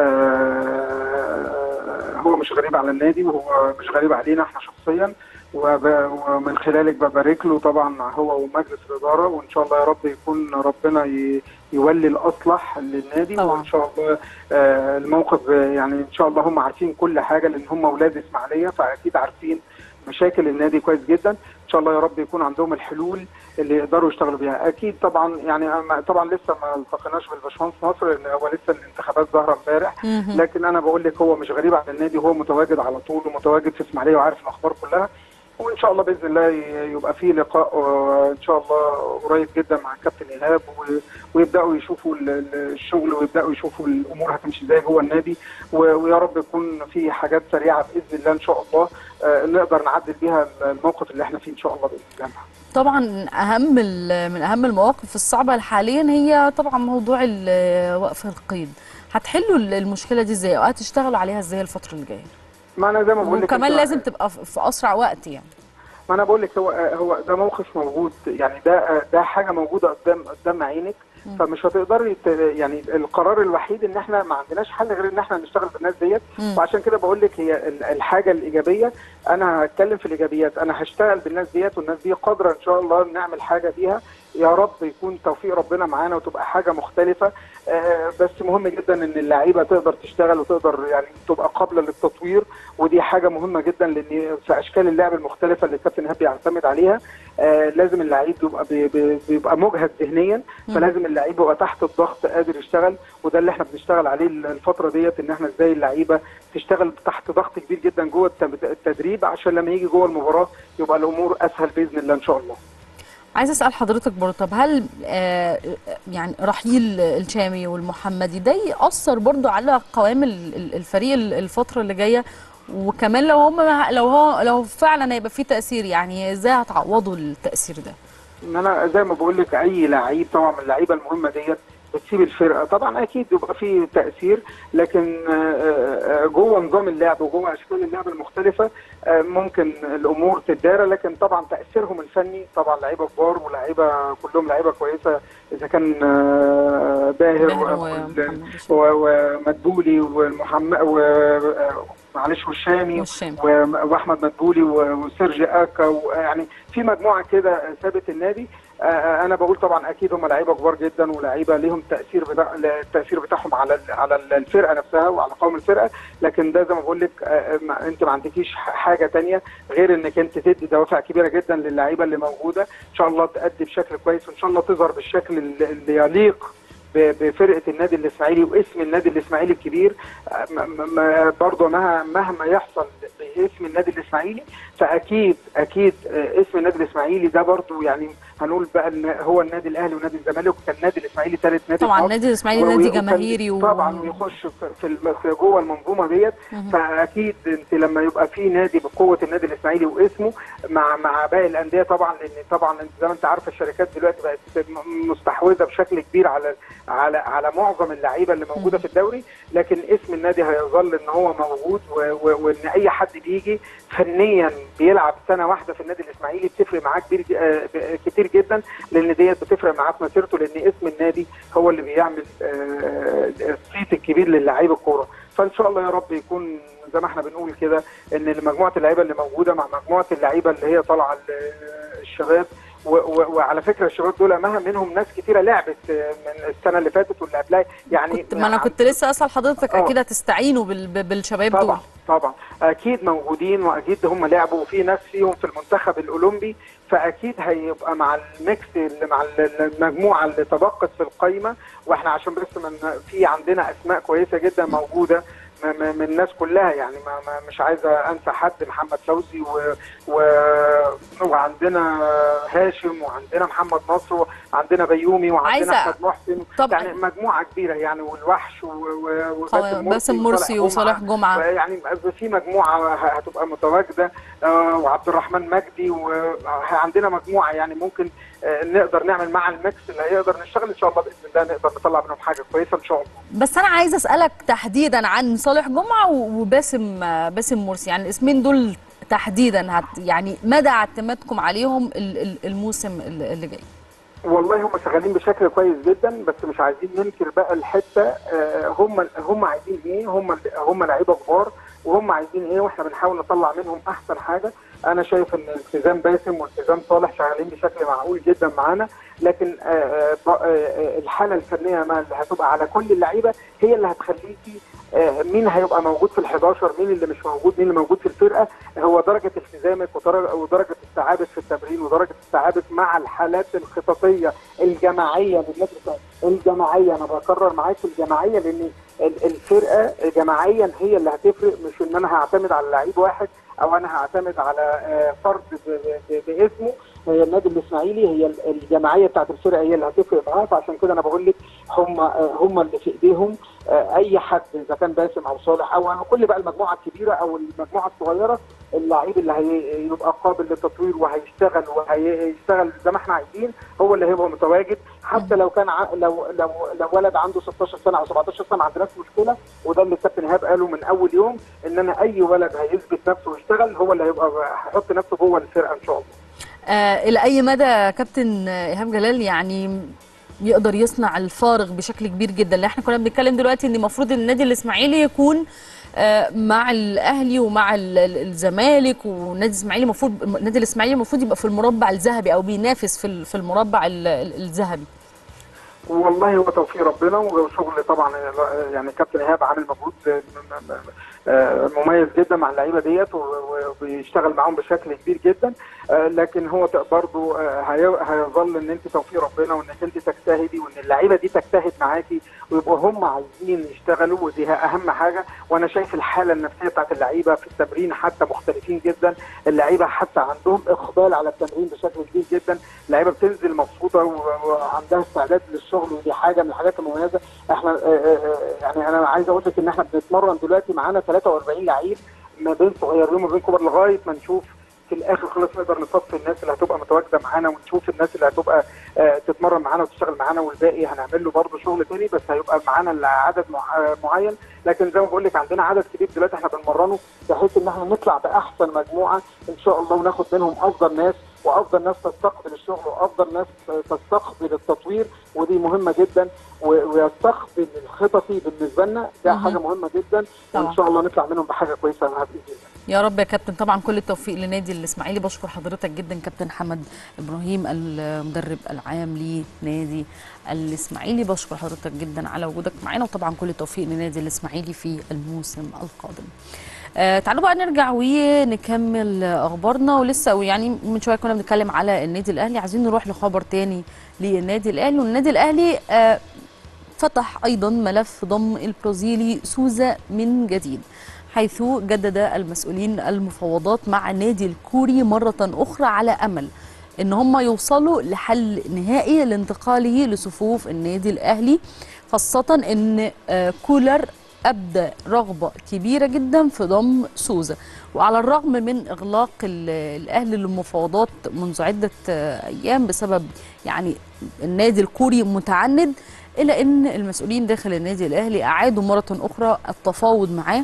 Speaker 3: آه، هو مش غريب على النادي وهو مش غريب علينا احنا شخصيا وب- ومن خلالك ببارك له طبعا هو ومجلس الاداره وان شاء الله يا رب يكون ربنا ي- يولي الاصلح للنادي
Speaker 1: طبعاً.
Speaker 3: وان شاء الله آه، الموقف آه، يعني ان شاء الله هم عارفين كل حاجه لان هم اولاد اسماعيليه فاكيد عارفين مشاكل النادي كويس جدا ان شاء الله يا رب يكون عندهم الحلول اللي يقدروا يشتغلوا بيها اكيد طبعا يعني أما- طبعا لسه ما التقيناش بالباشمهندس نصر لان هو لسه الانتخابات ظاهره امبارح
Speaker 1: مهم.
Speaker 3: لكن انا بقول لك هو مش غريب على النادي هو متواجد على طول ومتواجد في اسماعيليه وعارف الاخبار كلها وان شاء الله باذن الله ي- يبقى في لقاء آه، ان شاء الله قريب جدا مع الكابتن ايهاب و- ويبداوا يشوفوا ال- ال- الشغل ويبداوا يشوفوا الامور هتمشي ازاي جوه النادي و- ويا رب يكون في حاجات سريعه باذن الله ان شاء الله آه، نقدر نعدل بيها الموقف اللي احنا فيه ان شاء الله باذن الله
Speaker 1: طبعا اهم ال- من اهم المواقف الصعبه حاليا هي طبعا موضوع ال- وقف القيد هتحلوا ال- المشكله دي ازاي او هتشتغلوا عليها ازاي الفتره اللي جايه
Speaker 3: ما انا زي ما بقول لك
Speaker 1: وكمان
Speaker 3: أنت-
Speaker 1: لازم تبقى في في اسرع وقت يعني
Speaker 3: ما انا بقول لك هو هو ده موقف موجود يعني ده ده حاجه موجوده قدام قدام عينك فمش هتقدري ت- يعني القرار الوحيد ان احنا ما عندناش حل غير ان احنا نشتغل بالناس ديت
Speaker 1: مم.
Speaker 3: وعشان كده بقول لك هي ال- الحاجه الايجابيه انا هتكلم في الايجابيات انا هشتغل بالناس ديت والناس دي قادره ان شاء الله نعمل حاجه بيها يا رب يكون توفيق ربنا معانا وتبقى حاجه مختلفه آه، بس مهم جدا ان اللعيبه تقدر تشتغل وتقدر يعني تبقى قابله للتطوير ودي حاجه مهمه جدا لان في اشكال اللعب المختلفه اللي الكابتن ايهاب بيعتمد عليها آه، لازم اللعيب يبقى بي- بي- بيبقى مجهد ذهنيا فلازم اللعيب يبقى تحت الضغط قادر يشتغل وده اللي احنا بنشتغل عليه الفتره ديت ان احنا ازاي اللعيبه تشتغل تحت ضغط كبير جدا جوه التم- التدريب عشان لما يجي جوه المباراه يبقى الامور اسهل باذن الله ان شاء الله
Speaker 1: عايزه اسال حضرتك برضه طب هل آه يعني رحيل الشامي والمحمدي ده ياثر برضه على قوام ال- ال- الفريق ال- الفتره اللي جايه وكمان لو هم لو هو لو فعلا هيبقى في تاثير يعني ازاي هتعوضوا التاثير ده
Speaker 3: ان انا زي ما بقول لك اي لعيب طبعا من اللعيبه المهمه ديت بتسيب الفرقه طبعا اكيد يبقى في تاثير لكن آه، آه، جوه نظام اللعب وجوه اشكال اللعب المختلفه آه، ممكن الامور تتدارى لكن طبعا تاثيرهم الفني طبعا لعيبه كبار ولاعيبه كلهم لعيبه كويسه اذا كان آه، باهر
Speaker 1: باهر
Speaker 3: و-
Speaker 1: ومحمد
Speaker 3: و- ومدبولي والمحمد معلش والشامي
Speaker 1: والشامي.
Speaker 3: و- واحمد مدبولي و- وسيرجي اكا ويعني في مجموعه كده سابت النادي آه، آه، انا بقول طبعا اكيد هم لعيبه كبار جدا ولاعيبه ليهم تاثير بتاع التاثير بتاعهم على ال- على الفرقه نفسها وعلى قوام الفرقه لكن ده زي ما بقول لك آه، ما- انت ما عندكيش ح- حاجه تانية غير انك انت تدي دوافع كبيره جدا للعيبه اللي موجوده ان شاء الله تأدي بشكل كويس وان شاء الله تظهر بالشكل اللي اللي يليق ب- بفرقه النادي الاسماعيلي واسم النادي الاسماعيلي الكبير آه، م- م- برضه مها- مهما يحصل باسم النادي الاسماعيلي فاكيد اكيد آه، اسم النادي الاسماعيلي ده برضه يعني هنقول بقى ان هو النادي الاهلي ونادي الزمالك وكان النادي الاسماعيلي ثالث نادي في
Speaker 1: طبعا
Speaker 3: مصر.
Speaker 1: النادي الاسماعيلي
Speaker 3: و-
Speaker 1: نادي
Speaker 3: وكان-
Speaker 1: جماهيري و...
Speaker 3: طبعا ويخش في- في الم- في جوه المنظومه ديت فاكيد انت لما يبقى في نادي بقوه النادي الاسماعيلي واسمه مع مع باقي الانديه طبعا لان طبعا انت زي ما انت عارفه الشركات دلوقتي بقت م- مستحوذه بشكل كبير على على على معظم اللعيبه اللي موجوده في الدوري لكن اسم النادي هيظل ان هو موجود و- و- وان اي حد بيجي فنيا بيلعب سنه واحده في النادي الاسماعيلي بتفرق معاه كبير ج- آه، ب- كتير جدا لان ديت بتفرق معاه في مسيرته لان اسم النادي هو اللي بيعمل آه، الصيت الكبير للاعيب الكوره فان شاء الله يا رب يكون زي ما احنا بنقول كده ان مجموعه اللعيبه اللي موجوده مع مجموعه اللعيبه اللي هي طالعه ال- الشباب و- و- وعلى فكره الشباب دول مها منهم ناس كتيره لعبت آه، من السنه اللي فاتت واللي قبلها يعني
Speaker 1: كنت ما انا كنت لسه اسال حضرتك
Speaker 3: آه.
Speaker 1: اكيد هتستعينوا بال... ب- بالشباب دول
Speaker 3: طبعا طبعا اكيد موجودين واكيد هم لعبوا وفي ناس فيهم في المنتخب الاولمبي فاكيد هيبقى مع الميكس اللي مع المجموعه اللي تبقت في القايمه واحنا عشان بس من في عندنا اسماء كويسه جدا موجوده م- م- من الناس كلها يعني ما ما مش عايزه انسى حد محمد فوزي و و وعندنا هاشم وعندنا محمد نصر وعندنا بيومي وعندنا
Speaker 1: عايزة-
Speaker 3: احمد محسن
Speaker 1: طبعا.
Speaker 3: يعني مجموعه كبيره يعني والوحش و- و-
Speaker 1: طبعاً، باسم مرسي وصالح جمعة.
Speaker 3: يعني في مجموعه ه- هتبقى متواجده آه، وعبد الرحمن مجدي وعندنا مجموعه يعني ممكن آه، نقدر نعمل مع الميكس اللي هيقدر نشتغل ان شاء الله باذن الله نقدر نطلع منهم حاجه كويسه ان شاء الله
Speaker 1: بس انا عايزه اسالك تحديدا عن صالح جمعه و- وباسم باسم مرسي يعني الاسمين دول تحديدا هت يعني مدى اعتمادكم عليهم ال- ال- الموسم ال- اللي جاي
Speaker 3: والله هم شغالين بشكل كويس جدا بس مش عايزين ننكر بقى الحته آه، هم هم عايزين ايه هم هم لعيبه كبار وهم عايزين ايه واحنا بنحاول نطلع منهم احسن حاجه انا شايف ان التزام باسم والتزام صالح شغالين بشكل معقول جدا معانا لكن آه، آه، ب- آه، الحاله الفنيه ما اللي هتبقى على كل اللعيبه هي اللي هتخليكي آه، مين هيبقى موجود في ال11 مين اللي مش موجود مين اللي موجود في الفرقه هو درجه التزامك ودرجه ودرجه استيعابك في التمرين ودرجه استيعابك مع الحالات الخططيه الجماعيه للنادي الأهلي. الجماعيه انا بكرر معاك الجماعيه لان ال- الفرقه جماعيا هي اللي هتفرق مش ان انا هعتمد على لعيب واحد او انا هعتمد على آه، فرد ب- ب- باسمه هي النادي الاسماعيلي هي ال- الجماعيه بتاعت الفرقه هي اللي هتفرق معاه فعشان كده انا بقول لك هم آه، هم اللي في ايديهم آه، اي حد اذا كان باسم او صالح او أو كل بقى المجموعه الكبيره او المجموعه الصغيره اللعيب اللي هيبقى قابل للتطوير وهيشتغل وهيشتغل زي ما احنا عايزين هو اللي هيبقى متواجد حتى لو كان ع... لو لو لو ولد عنده 16 سنه او 17 سنه ما عندناش مشكله وده اللي الكابتن ايهاب قاله من اول يوم ان انا اي ولد هيثبت نفسه ويشتغل هو اللي هيبقى هيحط نفسه جوه الفرقه ان شاء الله
Speaker 1: آه الى اي مدى كابتن ايهاب جلال يعني يقدر يصنع الفارق بشكل كبير جدا لان احنا كنا بنتكلم دلوقتي ان المفروض ان النادي الاسماعيلي يكون آه، مع الاهلي ومع ال- ال- الزمالك والنادي الاسماعيلي المفروض النادي الاسماعيلي المفروض يبقى في المربع الذهبي او بينافس في ال- في المربع ال- ال- الذهبي
Speaker 3: والله هو توفيق ربنا وشغل طبعا يعني كابتن ايهاب عامل مجهود م- م- آه، مميز جدا مع اللعيبه ديت و- وبيشتغل معاهم بشكل كبير جدا آه، لكن هو برضه هيظل ان انت توفيق ربنا وانك انت تجتهدي وان اللعيبه دي تجتهد معاكي ويبقوا هم عايزين يشتغلوا ودي اهم حاجه وانا شايف الحاله النفسيه بتاعت اللعيبه في التمرين حتى مختلفين جدا اللعيبه حتى عندهم اقبال على التمرين بشكل كبير جدا اللعيبه بتنزل مبسوطه و- وعندها استعداد للشغل ودي حاجه من الحاجات المميزه احنا آه، آه، آه، يعني انا عايز اقول لك ان احنا بنتمرن دلوقتي معانا 43 لعيب ما بين صغيرين وما بين كبار لغايه ما نشوف في الاخر خلاص نقدر نصفي الناس اللي هتبقى متواجده معانا ونشوف الناس اللي هتبقى آه، تتمرن معانا وتشتغل معانا والباقي هنعمل له برضه شغل تاني بس هيبقى معانا عدد مع- آه، معين لكن زي ما بقول لك عندنا عدد كبير دلوقتي احنا بنمرنه بحيث ان احنا نطلع باحسن مجموعه ان شاء الله وناخد منهم افضل ناس وافضل ناس تستقبل الشغل وافضل ناس تستقبل التطوير ودي مهمه جدا و- ويستقبل الخططي بالنسبه لنا ده
Speaker 1: مهم.
Speaker 3: حاجه مهمه جدا
Speaker 1: طبعا.
Speaker 3: وان شاء الله نطلع منهم بحاجه كويسه باذن الله
Speaker 1: يا رب يا كابتن طبعا كل التوفيق لنادي الاسماعيلي بشكر حضرتك جدا كابتن حمد ابراهيم المدرب العام لنادي الاسماعيلي بشكر حضرتك جدا على وجودك معانا وطبعا كل التوفيق لنادي الاسماعيلي في الموسم القادم آه تعالوا بقى نرجع ونكمل اخبارنا ولسه يعني من شويه كنا بنتكلم على النادي الاهلي عايزين نروح لخبر تاني للنادي الاهلي والنادي الاهلي آه فتح ايضا ملف ضم البرازيلي سوزا من جديد حيث جدد المسؤولين المفاوضات مع النادي الكوري مرة أخرى على أمل إن هم يوصلوا لحل نهائي لانتقاله لصفوف النادي الأهلي خاصة إن آه، كولر أبدى رغبة كبيرة جدا في ضم سوزا وعلى الرغم من إغلاق ال- الأهلي للمفاوضات منذ عدة آه، أيام بسبب يعني النادي الكوري متعند إلا أن المسؤولين داخل النادي الأهلي أعادوا مرة أخرى التفاوض معاه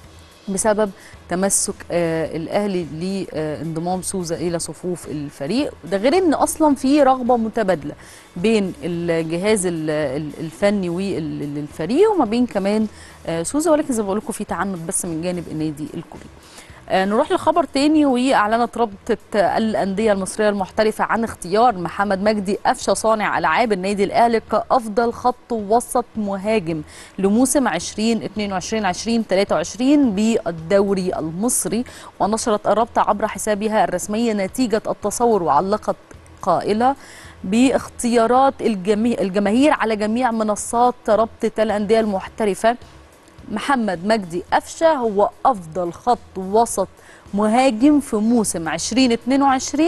Speaker 1: بسبب تمسك آه الاهلي لانضمام سوزا الى صفوف الفريق ده غير ان اصلا في رغبه متبادله بين الجهاز ال- ال- الفني والفريق وما بين كمان آه سوزا ولكن زي ما بقول لكم في تعنت بس من جانب النادي الكوري آه، نروح لخبر تاني واعلنت رابطه الانديه المصريه المحترفه عن اختيار محمد مجدي قفشه صانع العاب النادي الاهلي كافضل خط وسط مهاجم لموسم 2022 2023 بالدوري المصري ونشرت الرابطه عبر حسابها الرسمي نتيجه التصور وعلقت قائله باختيارات الجمي- الجماهير على جميع منصات رابطه الانديه المحترفه محمد مجدي قفشه هو افضل خط وسط مهاجم في موسم 2022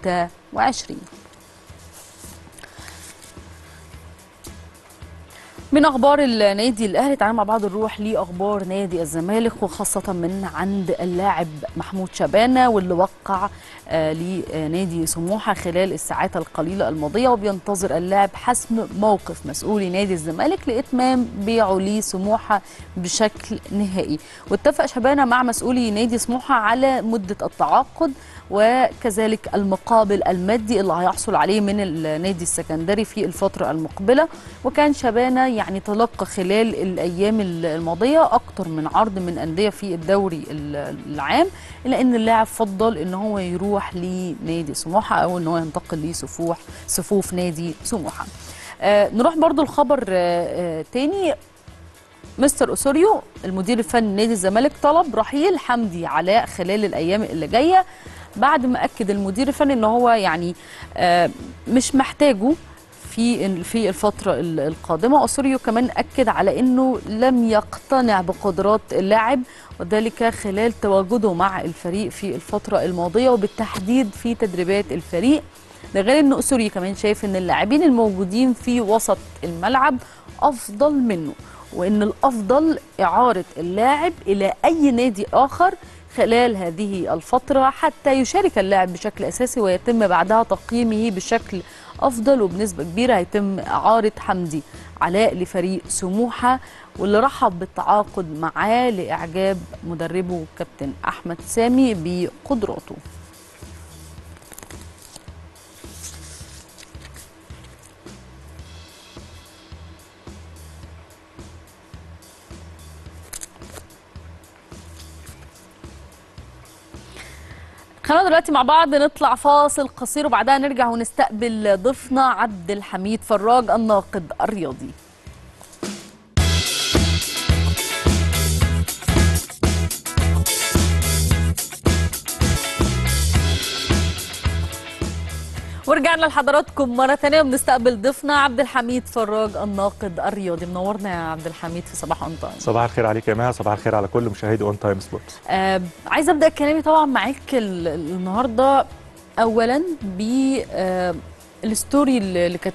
Speaker 1: 2023 من اخبار النادي الاهلي تعالوا مع بعض نروح لاخبار نادي الزمالك وخاصه من عند اللاعب محمود شبانه واللي وقع آه، لنادي سموحه خلال الساعات القليله الماضيه وبينتظر اللاعب حسم موقف مسؤولي نادي الزمالك لاتمام بيعه لسموحه بشكل نهائي واتفق شبانه مع مسؤولي نادي سموحه على مده التعاقد وكذلك المقابل المادي اللي هيحصل عليه من النادي السكندري في الفترة المقبلة وكان شبانة يعني تلقى خلال الأيام الماضية أكتر من عرض من أندية في الدوري العام إلا أن اللاعب فضل أن هو يروح لنادي سموحة أو أن هو ينتقل لصفوح صفوف نادي سموحة آه نروح برضو الخبر آه آه تاني مستر أوسوريو المدير الفني لنادي الزمالك طلب رحيل حمدي علاء خلال الأيام اللي جاية بعد ما اكد المدير الفني ان هو يعني آه، مش محتاجه في في الفترة ال- القادمة أوسوريو كمان أكد على أنه لم يقتنع بقدرات اللاعب وذلك خلال تواجده مع الفريق في الفترة الماضية وبالتحديد في تدريبات الفريق ده غير أن أوسوريو كمان شايف أن اللاعبين الموجودين في وسط الملعب أفضل منه وأن الأفضل إعارة اللاعب إلى أي نادي آخر خلال هذه الفترة حتى يشارك اللاعب بشكل أساسي ويتم بعدها تقييمه بشكل أفضل وبنسبة كبيرة هيتم إعارة حمدي علاء لفريق سموحة واللي رحب بالتعاقد معاه لإعجاب مدربه كابتن أحمد سامي بقدراته خلينا دلوقتي مع بعض نطلع فاصل قصير وبعدها نرجع ونستقبل ضيفنا عبد الحميد فراج الناقد الرياضي ورجعنا لحضراتكم مرة ثانية وبنستقبل ضيفنا عبد الحميد فراج الناقد الرياضي منورنا يا عبد الحميد في صباح اون تايم
Speaker 4: صباح الخير عليك يا مها صباح الخير على كل مشاهدي اون تايم سبورتس
Speaker 1: آه عايزه ابدا كلامي طبعا معاك ال- النهارده اولا ب آه الستوري اللي اللي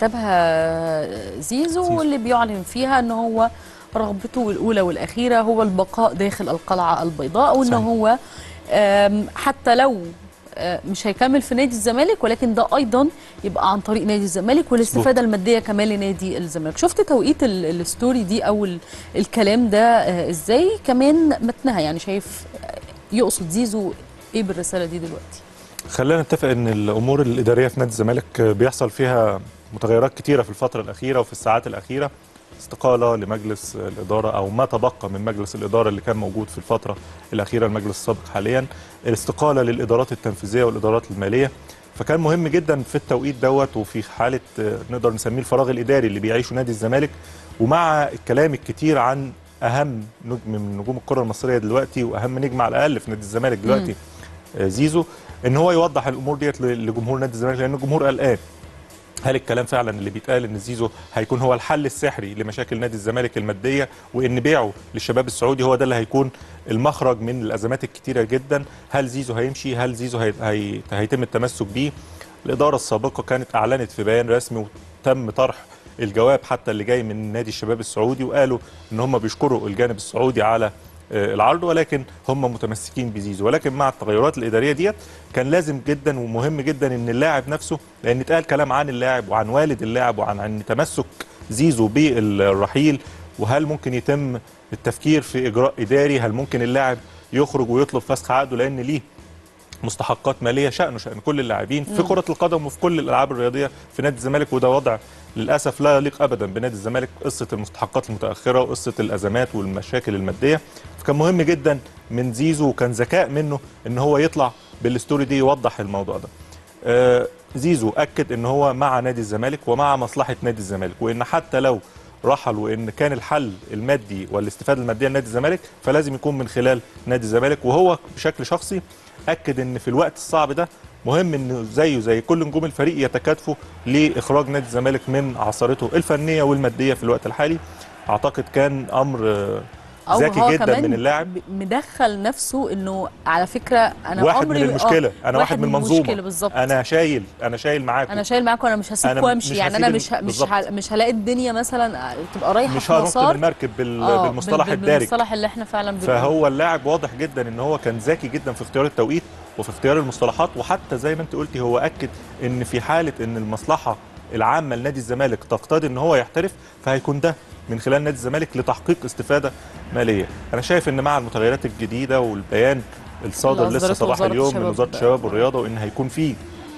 Speaker 1: كتبها زيزو
Speaker 4: زيزو.
Speaker 1: واللي بيعلن فيها ان هو رغبته الاولى والاخيره هو البقاء داخل القلعه البيضاء وان
Speaker 4: صحيح.
Speaker 1: هو آم، حتى لو آه، مش هيكمل في نادي الزمالك ولكن ده ايضا يبقى عن طريق نادي الزمالك والاستفاده الماديه كمان لنادي الزمالك شفت توقيت ال- الستوري دي او ال- الكلام ده آه، ازاي كمان متنها يعني شايف آه، يقصد زيزو ايه بالرساله دي دلوقتي
Speaker 4: خلينا نتفق ان الامور الاداريه في نادي الزمالك بيحصل فيها متغيرات كتيره في الفتره الاخيره وفي الساعات الاخيره استقاله لمجلس الاداره او ما تبقى من مجلس الاداره اللي كان موجود في الفتره الاخيره المجلس السابق حاليا الاستقاله للادارات التنفيذيه والادارات الماليه فكان مهم جدا في التوقيت دوت وفي حاله آه، نقدر نسميه الفراغ الاداري اللي بيعيشه نادي الزمالك ومع الكلام الكتير عن اهم نجم من نجوم الكره المصريه دلوقتي واهم نجم على الاقل في نادي الزمالك دلوقتي آه، زيزو ان هو يوضح الامور ديت ل- لجمهور نادي الزمالك لان الجمهور قلقان هل الكلام فعلا اللي بيتقال ان زيزو هيكون هو الحل السحري لمشاكل نادي الزمالك الماديه وان بيعه للشباب السعودي هو ده اللي هيكون المخرج من الازمات الكتيره جدا هل زيزو هيمشي هل زيزو هي... هي... هيتم التمسك بيه الاداره السابقه كانت اعلنت في بيان رسمي وتم طرح الجواب حتى اللي جاي من نادي الشباب السعودي وقالوا ان هم بيشكروا الجانب السعودي على آه، العرض ولكن هم متمسكين بزيزو ولكن مع التغيرات الاداريه ديت كان لازم جدا ومهم جدا ان اللاعب نفسه لان اتقال كلام عن اللاعب وعن والد اللاعب وعن عن تمسك زيزو بالرحيل وهل ممكن يتم التفكير في اجراء اداري هل ممكن اللاعب يخرج ويطلب فسخ عقده لان ليه مستحقات ماليه شانه شان كل اللاعبين في كره القدم وفي كل الالعاب الرياضيه في نادي الزمالك وده وضع للاسف لا يليق ابدا بنادي الزمالك قصه المستحقات المتاخره وقصه الازمات والمشاكل الماديه فكان مهم جدا من زيزو وكان ذكاء منه ان هو يطلع بالستوري دي يوضح الموضوع ده آه، زيزو اكد ان هو مع نادي الزمالك ومع مصلحه نادي الزمالك وان حتى لو رحل وان كان الحل المادي والاستفاده الماديه لنادي الزمالك فلازم يكون من خلال نادي الزمالك وهو بشكل شخصي اكد ان في الوقت الصعب ده مهم انه زيه زي كل نجوم الفريق يتكاتفوا لاخراج نادي الزمالك من عثرته الفنيه والماديه في الوقت الحالي اعتقد كان امر آه،
Speaker 1: او
Speaker 4: ذكي
Speaker 1: هو
Speaker 4: جدا
Speaker 1: كمان
Speaker 4: من اللاعب
Speaker 1: ب- مدخل نفسه انه على فكره انا
Speaker 4: واحد
Speaker 1: عمري
Speaker 4: من المشكله
Speaker 1: آه،
Speaker 4: انا واحد من المنظومه
Speaker 1: المشكله بالظبط
Speaker 4: انا شايل انا شايل معاكم
Speaker 1: انا شايل معاكم انا مش
Speaker 4: أنا
Speaker 1: هسيبكم وامشي
Speaker 4: مش
Speaker 1: يعني انا
Speaker 4: هسيب
Speaker 1: مش ه-
Speaker 4: ال-
Speaker 1: مش
Speaker 4: بالظبط.
Speaker 1: ه- مش هلاقي الدنيا مثلا تبقى رايحه
Speaker 4: مش
Speaker 1: في
Speaker 4: هنط من
Speaker 1: مسار
Speaker 4: المركب بال...
Speaker 1: آه،
Speaker 4: بالمصطلح
Speaker 1: بال-
Speaker 4: الدارج
Speaker 1: بالمصطلح اللي احنا فعلا بنقوله.
Speaker 4: فهو اللاعب واضح جدا ان هو كان ذكي جدا في اختيار التوقيت وفي اختيار المصطلحات وحتى زي ما انت قلتي هو اكد ان في حاله ان المصلحه العامه لنادي الزمالك تقتضي ان هو يحترف فهيكون ده من خلال نادي الزمالك لتحقيق استفاده ماليه انا شايف ان مع المتغيرات الجديده والبيان الصادر
Speaker 1: اللي
Speaker 4: لسه
Speaker 1: أصدرته
Speaker 4: صباح
Speaker 1: وزارة
Speaker 4: اليوم من
Speaker 1: الشباب.
Speaker 4: وزاره الشباب والرياضه وان هيكون في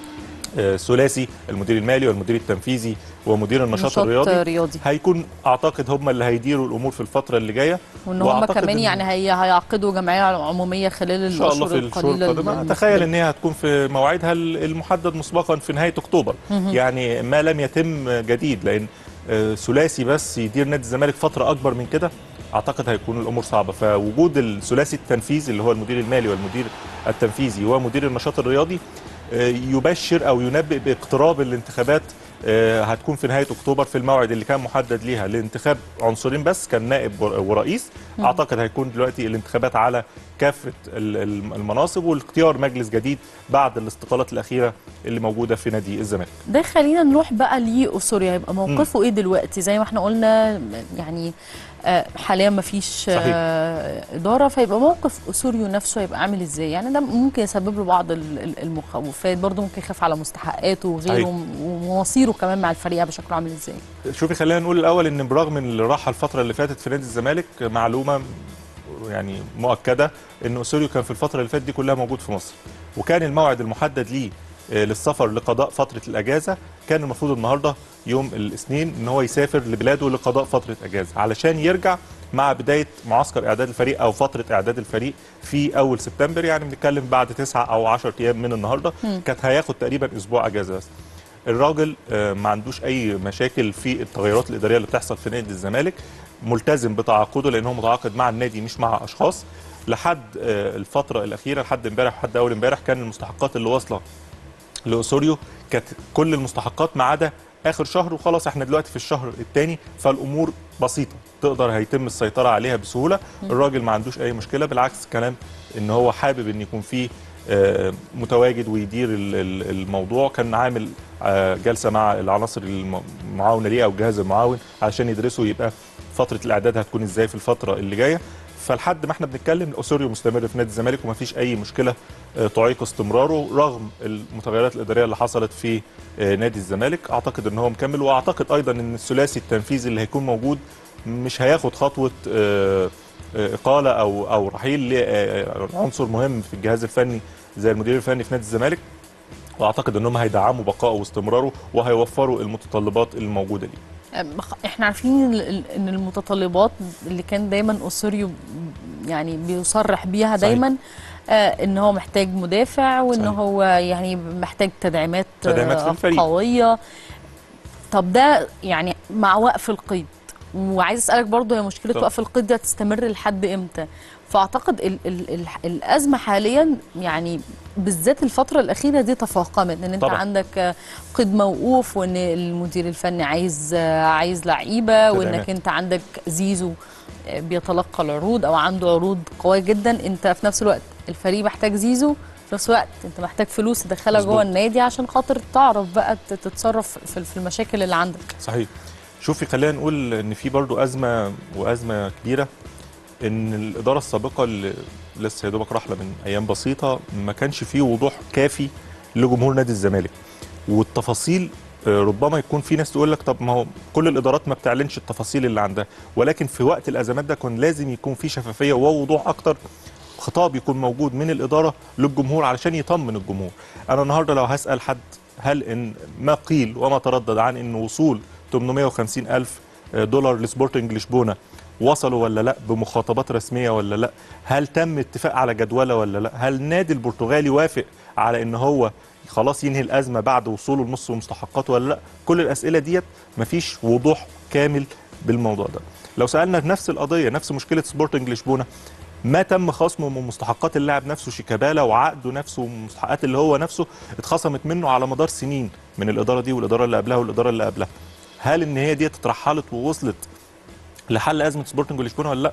Speaker 4: آه، ثلاثي المدير المالي والمدير التنفيذي ومدير النشاط
Speaker 1: نشاط
Speaker 4: الرياضي
Speaker 1: رياضي
Speaker 4: هيكون اعتقد هم اللي هيديروا الامور في الفتره اللي جايه
Speaker 1: وان هم
Speaker 4: وأعتقد
Speaker 1: كمان
Speaker 4: إن-
Speaker 1: يعني هي هيعقدوا جمعيه عموميه خلال
Speaker 4: ان شاء الله
Speaker 1: الاشهر
Speaker 4: في الشهور
Speaker 1: القليله
Speaker 4: القادمه
Speaker 1: المقبلة.
Speaker 4: اتخيل ان هي هتكون في موعدها المحدد مسبقا في نهايه اكتوبر يعني ما لم يتم جديد لان آه، ثلاثي بس يدير نادي الزمالك فتره اكبر من كده اعتقد هيكون الامور صعبه فوجود الثلاثي التنفيذي اللي هو المدير المالي والمدير التنفيذي ومدير النشاط الرياضي آه، يبشر او ينبئ باقتراب الانتخابات آه، هتكون في نهايه اكتوبر في الموعد اللي كان محدد ليها لانتخاب عنصرين بس كان نائب ور- ورئيس اعتقد هيكون دلوقتي الانتخابات على كافه ال- ال- المناصب والاختيار مجلس جديد بعد الاستقالات الاخيره اللي موجوده في نادي الزمالك
Speaker 1: ده خلينا نروح بقى لأسوريا هيبقى موقفه ايه دلوقتي زي ما احنا قلنا يعني آه، حاليا ما فيش
Speaker 4: صحيح.
Speaker 1: اداره فيبقى موقف اسوريو نفسه هيبقى عامل ازاي يعني ده ممكن يسبب له بعض ال- ال- المخاوفات برضه ممكن يخاف على مستحقاته وغيره
Speaker 4: صحيح.
Speaker 1: ومصيره كمان مع الفريق بشكله عامل ازاي
Speaker 4: شوفي خلينا نقول الاول ان برغم ان الراحه الفتره اللي فاتت في نادي الزمالك معلومه يعني مؤكده ان اسوريو كان في الفتره اللي فاتت دي كلها موجود في مصر وكان الموعد المحدد ليه آه، للسفر لقضاء فتره الاجازه كان المفروض النهارده يوم الاثنين ان هو يسافر لبلاده لقضاء فتره اجازه علشان يرجع مع بدايه معسكر اعداد الفريق او فتره اعداد الفريق في اول سبتمبر يعني بنتكلم بعد تسعة او 10 ايام من النهارده كانت هياخد تقريبا اسبوع اجازه بس الراجل آه، ما عندوش اي مشاكل في التغيرات الاداريه اللي بتحصل في نادي الزمالك ملتزم بتعاقده لان هو متعاقد مع النادي مش مع اشخاص لحد آه، الفتره الاخيره لحد امبارح لحد اول امبارح كان المستحقات اللي واصله لاوسوريو كانت كل المستحقات ما عدا اخر شهر وخلاص احنا دلوقتي في الشهر الثاني فالامور بسيطه تقدر هيتم السيطره عليها بسهوله الراجل ما عندوش اي مشكله بالعكس كلام ان هو حابب ان يكون فيه آه، متواجد ويدير ال- ال- الموضوع كان عامل آه، جلسه مع العناصر الم- المعاونه ليه او الجهاز المعاون علشان يدرسوا يبقى فتره الاعداد هتكون ازاي في الفتره اللي جايه فلحد ما احنا بنتكلم اوسوريو مستمر في نادي الزمالك ومفيش اي مشكله آه، تعيق استمراره رغم المتغيرات الاداريه اللي حصلت في آه، نادي الزمالك اعتقد ان هو مكمل واعتقد ايضا ان الثلاثي التنفيذي اللي هيكون موجود مش هياخد خطوه آه، آه، اقاله او او رحيل لعنصر مهم في الجهاز الفني زي المدير الفني في نادي الزمالك واعتقد انهم هيدعموا بقائه واستمراره وهيوفروا المتطلبات الموجوده ليه
Speaker 1: أم- احنا عارفين ال- ال- ان المتطلبات اللي كان دايما اوسوريو يعني بيصرح بيها
Speaker 4: صحيح.
Speaker 1: دايما آه ان هو محتاج مدافع وان
Speaker 4: صحيح.
Speaker 1: هو يعني محتاج تدعيمات,
Speaker 4: تدعيمات
Speaker 1: آه،
Speaker 4: للفريق.
Speaker 1: قويه طب ده يعني مع وقف القيد وعايز اسالك برضه هي مشكله
Speaker 4: طبعا.
Speaker 1: وقف القيد دي هتستمر لحد امتى فاعتقد ال ال ال الازمه حاليا يعني بالذات الفتره الاخيره دي تفاقمت ان انت
Speaker 4: طبعا.
Speaker 1: عندك آه، قيد موقوف وان المدير الفني عايز آه، عايز لعيبه
Speaker 4: تدعيمات.
Speaker 1: وانك انت عندك زيزو آه، بيتلقى العروض او عنده عروض قويه جدا انت في نفس الوقت الفريق محتاج زيزو في نفس الوقت انت محتاج فلوس تدخلها
Speaker 4: مظبوط.
Speaker 1: جوه النادي عشان خاطر تعرف بقى ت- تتصرف في في المشاكل اللي عندك
Speaker 4: صحيح شوفي خلينا نقول ان في برضو ازمه وازمه كبيره ان الاداره السابقه اللي لسه يا دوبك راحله من ايام بسيطه ما كانش فيه وضوح كافي لجمهور نادي الزمالك والتفاصيل آه، ربما يكون في ناس تقول لك طب ما هو كل الادارات ما بتعلنش التفاصيل اللي عندها ولكن في وقت الازمات ده كان لازم يكون في شفافيه ووضوح اكتر خطاب يكون موجود من الاداره للجمهور علشان يطمن الجمهور انا النهارده لو هسال حد هل ان ما قيل وما تردد عن ان وصول 850 الف دولار لسبورتنج لشبونه وصلوا ولا لا بمخاطبات رسميه ولا لا هل تم اتفاق على جدوله ولا لا هل النادي البرتغالي وافق على ان هو خلاص ينهي الازمه بعد وصوله لنص مستحقاته ولا لا كل الاسئله ديت مفيش وضوح كامل بالموضوع ده لو سالنا نفس القضيه نفس مشكله سبورتنج لشبونه ما تم خصمه من مستحقات اللاعب نفسه شيكابالا وعقده نفسه والمستحقات اللي هو نفسه اتخصمت منه على مدار سنين من الاداره دي والاداره اللي قبلها والاداره اللي قبلها هل ان هي دي اترحلت ووصلت لحل ازمه سبورتنج لشبونه ولا لا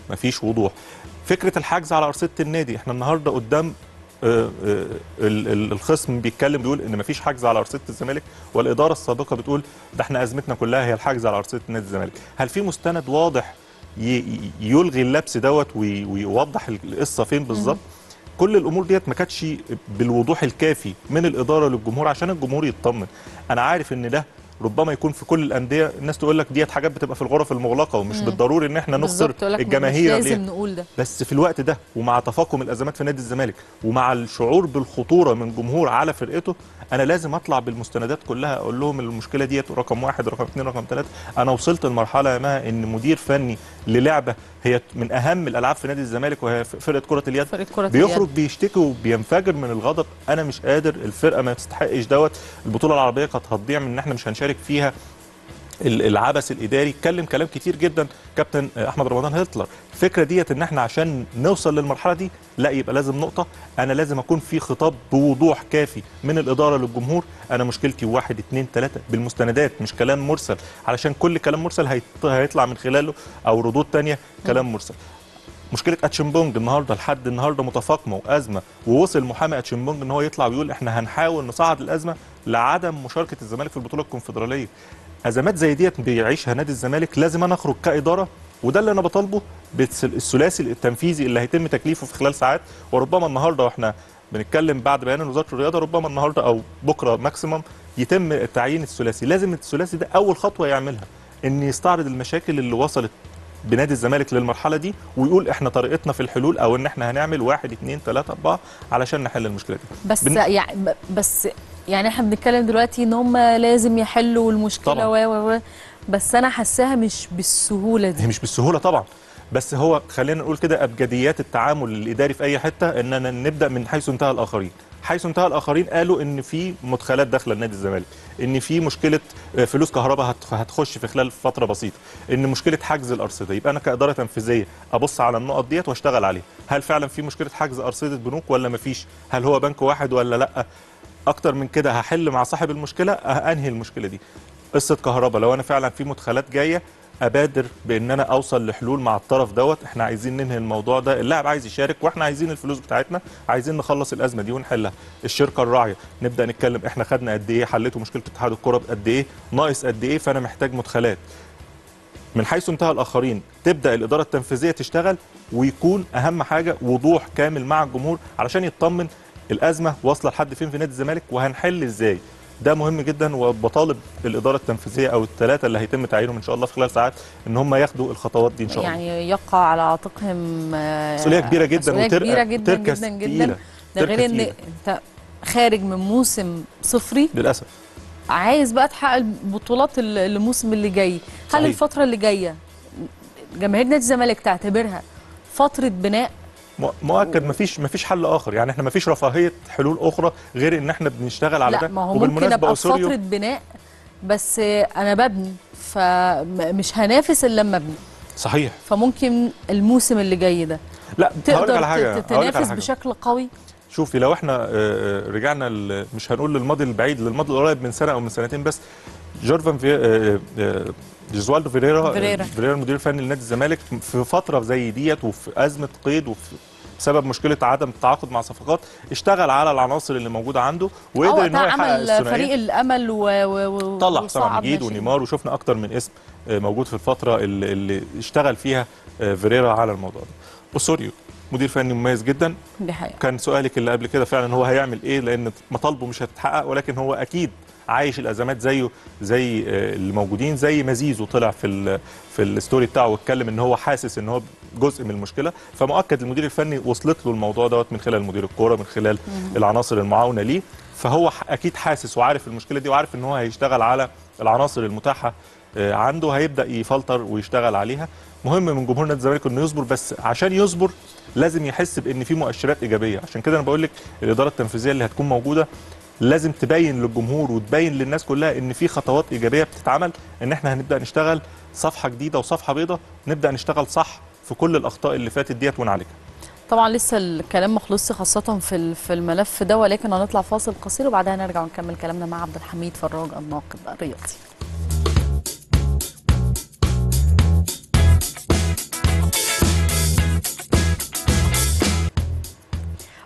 Speaker 4: مفيش وضوح فكره الحجز على ارصده النادي احنا النهارده قدام آه، آه، ال- ال- الخصم بيتكلم بيقول ان مفيش حجز على ارصده الزمالك والاداره السابقه بتقول ده احنا ازمتنا كلها هي الحجز على ارصده نادي الزمالك هل في مستند واضح ي- ي- يلغي اللبس دوت وي- ويوضح القصه فين بالظبط كل الامور ديت ما كانتش بالوضوح الكافي من الاداره للجمهور عشان الجمهور يطمن انا عارف ان ده ربما يكون في كل الانديه الناس تقول لك ديت حاجات بتبقى في الغرف المغلقه ومش بالضروري ان احنا نخسر
Speaker 1: بالظبط يقول لك
Speaker 4: الجماهير
Speaker 1: مش
Speaker 4: ليها.
Speaker 1: لازم نقول ده
Speaker 4: بس في الوقت ده ومع تفاقم الازمات في نادي الزمالك ومع الشعور بالخطوره من جمهور على فرقته انا لازم اطلع بالمستندات كلها اقول لهم المشكله ديت رقم واحد رقم اثنين رقم ثلاثه انا وصلت لمرحله ما ان مدير فني للعبه هي من اهم الالعاب في نادي الزمالك وهي فرقه كره اليد
Speaker 1: فرقه كره
Speaker 4: بيخرج
Speaker 1: اليد.
Speaker 4: بيشتكي وبينفجر من الغضب انا مش قادر الفرقه ما تستحقش دوت البطوله العربيه كانت هتضيع من ان احنا مش هنشارك فيها ال- العبث الاداري اتكلم كلام كتير جدا كابتن احمد رمضان هتلر الفكره ديت ان احنا عشان نوصل للمرحله دي لا يبقى لازم نقطه انا لازم اكون في خطاب بوضوح كافي من الاداره للجمهور انا مشكلتي واحد اتنين تلاته بالمستندات مش كلام مرسل علشان كل كلام مرسل هيط- هيطلع من خلاله او ردود تانية كلام مرسل مشكله اتشمبونج النهارده لحد النهارده متفاقمه وازمه ووصل محامي اتشمبونج ان هو يطلع ويقول احنا هنحاول نصعد الازمه لعدم مشاركه الزمالك في البطوله الكونفدراليه ازمات زي ديت بيعيشها نادي الزمالك لازم انا اخرج كاداره وده اللي انا بطالبه بالثلاثي التنفيذي اللي هيتم تكليفه في خلال ساعات وربما النهارده واحنا بنتكلم بعد بيان وزاره الرياضه ربما النهارده او بكره ماكسيمم يتم تعيين الثلاثي لازم الثلاثي ده اول خطوه يعملها ان يستعرض المشاكل اللي وصلت بنادي الزمالك للمرحله دي ويقول احنا طريقتنا في الحلول او ان احنا هنعمل واحد اتنين تلاته اربعه علشان نحل المشكله دي
Speaker 1: بس
Speaker 4: بن-
Speaker 1: يعني ب- بس يعني احنا بنتكلم دلوقتي ان هم لازم يحلوا المشكله
Speaker 4: طبعاً.
Speaker 1: و و و بس انا حاساها مش بالسهوله
Speaker 4: هي
Speaker 1: دي
Speaker 4: مش بالسهوله طبعا بس هو خلينا نقول كده ابجديات التعامل الاداري في اي حته اننا نبدا من حيث انتهى الاخرين حيث انتهى الاخرين قالوا ان في مدخلات داخله النادي الزمالك ان في مشكله آه، فلوس كهرباء هت- هتخش في خلال فتره بسيطه ان مشكله حجز الارصده يبقى انا كاداره تنفيذيه ابص على النقط ديت واشتغل عليها هل فعلا في مشكله حجز ارصده بنوك ولا مفيش هل هو بنك واحد ولا لا اكتر من كده هحل مع صاحب المشكله أه- انهي المشكله دي قصه كهرباء لو انا فعلا في مدخلات جايه ابادر بان انا اوصل لحلول مع الطرف دوت احنا عايزين ننهي الموضوع ده اللاعب عايز يشارك واحنا عايزين الفلوس بتاعتنا عايزين نخلص الازمه دي ونحلها الشركه الراعيه نبدا نتكلم احنا خدنا قد ايه حليتوا مشكله اتحاد الكره قد ايه ناقص قد ايه فانا محتاج مدخلات من حيث انتهى الاخرين تبدا الاداره التنفيذيه تشتغل ويكون اهم حاجه وضوح كامل مع الجمهور علشان يطمن الازمه واصله لحد فين في نادي الزمالك وهنحل ازاي ده مهم جدا وبطالب الاداره التنفيذيه او الثلاثه اللي هيتم تعيينهم ان شاء الله في خلال ساعات ان هم ياخدوا الخطوات دي ان شاء الله
Speaker 1: يعني يقع على عاتقهم آه،
Speaker 4: مسؤوليه كبيره جدا
Speaker 1: مسؤولية
Speaker 4: وترقى
Speaker 1: كبيره جدا
Speaker 4: تركة
Speaker 1: جدا جدا
Speaker 4: تقيلة.
Speaker 1: ده
Speaker 4: تركة
Speaker 1: غير ان
Speaker 4: تقيلة.
Speaker 1: انت خارج من موسم صفري
Speaker 4: للاسف
Speaker 1: عايز بقى تحقق البطولات ال- الموسم اللي جاي هل
Speaker 4: صحيح.
Speaker 1: الفتره اللي جايه جماهير نادي الزمالك تعتبرها فتره بناء
Speaker 4: مؤ- مؤكد مفيش مفيش حل اخر يعني احنا مفيش رفاهيه حلول اخرى غير ان احنا بنشتغل على
Speaker 1: لا
Speaker 4: ده
Speaker 1: ما هو ممكن
Speaker 4: وبالمناسبة
Speaker 1: ابقى في
Speaker 4: أوسوريو-
Speaker 1: فتره بناء بس انا ببني فمش هنافس الا لما ابني
Speaker 4: صحيح
Speaker 1: فممكن الموسم اللي جاي ده
Speaker 4: لا هقول لك
Speaker 1: تقدر
Speaker 4: على حاجه
Speaker 1: ت-
Speaker 4: هقول لك على
Speaker 1: تنافس
Speaker 4: حاجة.
Speaker 1: بشكل قوي
Speaker 4: شوفي لو احنا آه، آه، رجعنا ل- مش هنقول للماضي البعيد للماضي القريب من سنه او من سنتين بس جورفان في آه، آه، جيزوالدو فيريرا
Speaker 1: فيريرا.
Speaker 4: آه، فيريرا المدير الفني لنادي الزمالك في فتره زي ديت وفي ازمه قيد وفي بسبب مشكله عدم التعاقد مع صفقات اشتغل على العناصر اللي موجوده عنده
Speaker 1: اه
Speaker 4: وقدر ان هو
Speaker 1: وقتها
Speaker 4: يحقق
Speaker 1: عمل
Speaker 4: الثنائيه
Speaker 1: فريق الامل و, و... و...
Speaker 4: طلع حسام
Speaker 1: وصعد
Speaker 4: عبد المجيد
Speaker 1: ناشئين.
Speaker 4: ونيمار وشفنا اكتر من اسم آه، موجود في الفتره اللي, اللي اشتغل فيها آه، فيريرا على الموضوع ده اوسوريو مدير فني مميز جدا
Speaker 1: دي حقيقه
Speaker 4: كان سؤالك اللي قبل كده فعلا هو هيعمل ايه لان مطالبه مش هتتحقق ولكن هو اكيد عايش الازمات زيه زي آه، اللي موجودين زي مزيزو طلع في ال في الستوري بتاعه واتكلم ان هو حاسس ان هو جزء من المشكله فمؤكد المدير الفني وصلت له الموضوع دوت من خلال مدير الكوره من خلال العناصر المعاونه ليه فهو ح- اكيد حاسس وعارف المشكله دي وعارف ان هو هيشتغل على العناصر المتاحه آه، عنده هيبدا يفلتر ويشتغل عليها مهم من جمهور نادي الزمالك انه يصبر بس عشان يصبر لازم يحس بان في مؤشرات ايجابيه عشان كده انا بقول لك الاداره التنفيذيه اللي هتكون موجوده لازم تبين للجمهور وتبين للناس كلها ان في خطوات ايجابيه بتتعمل ان احنا هنبدا نشتغل صفحه جديده وصفحه بيضاء نبدا نشتغل صح في كل الاخطاء اللي فاتت ديت ونعالجها
Speaker 1: طبعا لسه الكلام ما خلصش خاصه في ال- في الملف ده ولكن هنطلع فاصل قصير وبعدها نرجع ونكمل كلامنا مع عبد الحميد فراج الناقد الرياضي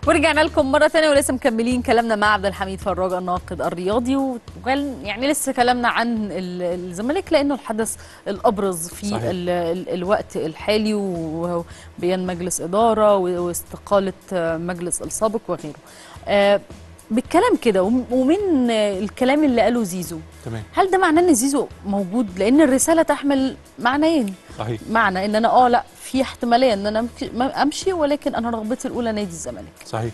Speaker 1: ورجعنا لكم مرة تانية ولسه مكملين كلامنا مع عبد الحميد فراج الناقد الرياضي وكان يعني لسه كلامنا عن ال- الزمالك لأنه الحدث الأبرز في
Speaker 4: صحيح.
Speaker 1: ال ال الوقت الحالي وبيان مجلس إدارة و- واستقالة آه، مجلس السابق وغيره. آه، بالكلام كده وم- ومن آه، الكلام اللي قاله زيزو
Speaker 4: تمام
Speaker 1: هل ده معناه ان زيزو موجود لان الرساله تحمل معنيين
Speaker 4: صحيح
Speaker 1: معنى ان انا اه لا في احتماليه ان انا أمشي- ما امشي ولكن انا رغبتي الاولى نادي الزمالك
Speaker 4: صحيح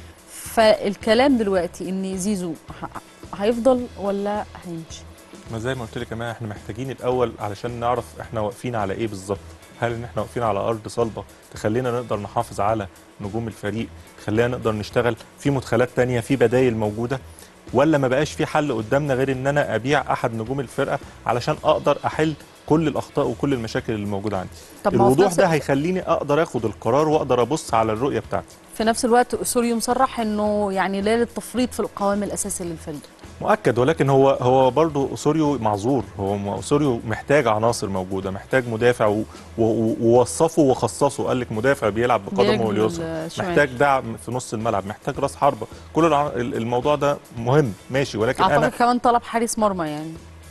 Speaker 1: فالكلام دلوقتي ان زيزو ه- هيفضل ولا هيمشي
Speaker 4: ما زي ما قلت لك يا جماعه احنا محتاجين الاول علشان نعرف احنا واقفين على ايه بالظبط هل ان احنا واقفين على ارض صلبه تخلينا نقدر نحافظ على نجوم الفريق تخلينا نقدر نشتغل في مدخلات تانية في بدايل موجوده ولا ما بقاش في حل قدامنا غير ان انا ابيع احد نجوم الفرقه علشان اقدر احل كل الاخطاء وكل المشاكل اللي موجوده عندي
Speaker 1: طب ما هو في
Speaker 4: الوضوح
Speaker 1: نفس
Speaker 4: ده هيخليني اقدر اخد القرار واقدر ابص على الرؤيه بتاعتي
Speaker 1: في نفس الوقت سوريو مصرح انه يعني لا للتفريط في القوام الاساسي للفريق
Speaker 4: مؤكد ولكن هو هو برضه اسوريو معذور هو م- اسوريو محتاج عناصر موجوده محتاج مدافع و- و- ووصفه وخصصه قال لك مدافع بيلعب بقدمه
Speaker 1: بيرجل
Speaker 4: اليسرى
Speaker 1: الشمال.
Speaker 4: محتاج دعم في نص الملعب محتاج راس حربه كل الع- ال- الموضوع ده مهم ماشي ولكن
Speaker 1: اعتقد
Speaker 4: انا
Speaker 1: كمان طلب حارس مرمى يعني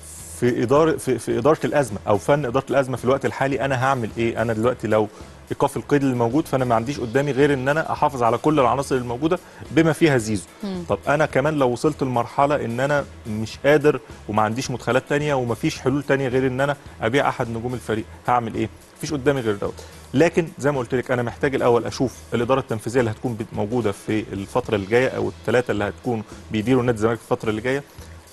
Speaker 4: في اداره في, في اداره الازمه او فن اداره الازمه في الوقت الحالي انا هعمل ايه انا دلوقتي لو ايقاف القيد اللي موجود فانا ما عنديش قدامي غير ان انا احافظ على كل العناصر الموجوده بما فيها زيزو
Speaker 1: مم.
Speaker 4: طب انا كمان لو وصلت لمرحله ان انا مش قادر وما عنديش مدخلات تانية ومفيش حلول تانية غير ان انا ابيع احد نجوم الفريق هعمل ايه مفيش قدامي غير دوت لكن زي ما قلت لك انا محتاج الاول اشوف الاداره التنفيذيه اللي هتكون بت- موجوده في الفتره اللي جايه او الثلاثه اللي هتكون بيديروا نادي الزمالك في الفتره اللي جايه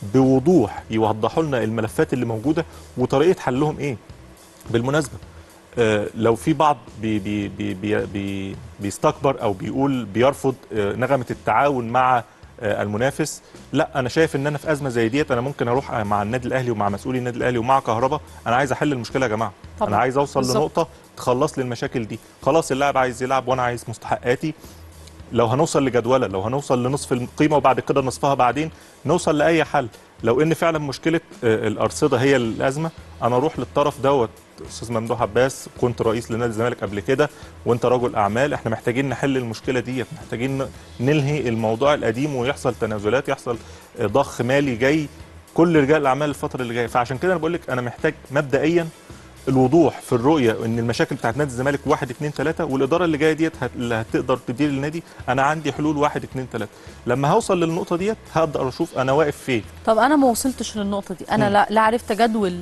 Speaker 4: بوضوح يوضحوا لنا الملفات اللي موجوده وطريقه حلهم ايه بالمناسبه آه، لو في بعض بي بي بي بي بي بيستكبر او بيقول بيرفض آه، نغمه التعاون مع آه، المنافس لا انا شايف ان انا في ازمه زي ديت انا ممكن اروح مع النادي الاهلي ومع مسؤولي النادي الاهلي ومع كهربا انا عايز احل المشكله يا جماعه
Speaker 1: طبعاً.
Speaker 4: انا عايز اوصل
Speaker 1: بالظبط.
Speaker 4: لنقطه تخلص لي المشاكل دي خلاص اللاعب عايز يلعب وانا عايز مستحقاتي لو هنوصل لجدوله لو هنوصل لنصف القيمه وبعد كده نصفها بعدين نوصل لاي حل لو ان فعلا مشكله آه، الارصده هي الازمه انا اروح للطرف دوت استاذ ممدوح عباس كنت رئيس لنادي الزمالك قبل كده وانت رجل اعمال احنا محتاجين نحل المشكله ديت محتاجين ن- نلهي الموضوع القديم ويحصل تنازلات يحصل آه، ضخ مالي جاي كل رجال الاعمال الفتره اللي جايه فعشان كده انا بقول لك انا محتاج مبدئيا الوضوح في الرؤيه ان المشاكل بتاعت نادي الزمالك واحد اتنين تلاته والاداره اللي جايه ديت هت- اللي هتقدر تدير النادي انا عندي حلول واحد اتنين تلاته لما هوصل للنقطه ديت هقدر اشوف انا واقف فين
Speaker 1: طب انا ما وصلتش للنقطه دي انا
Speaker 4: مم.
Speaker 1: لا, لا عرفت جدول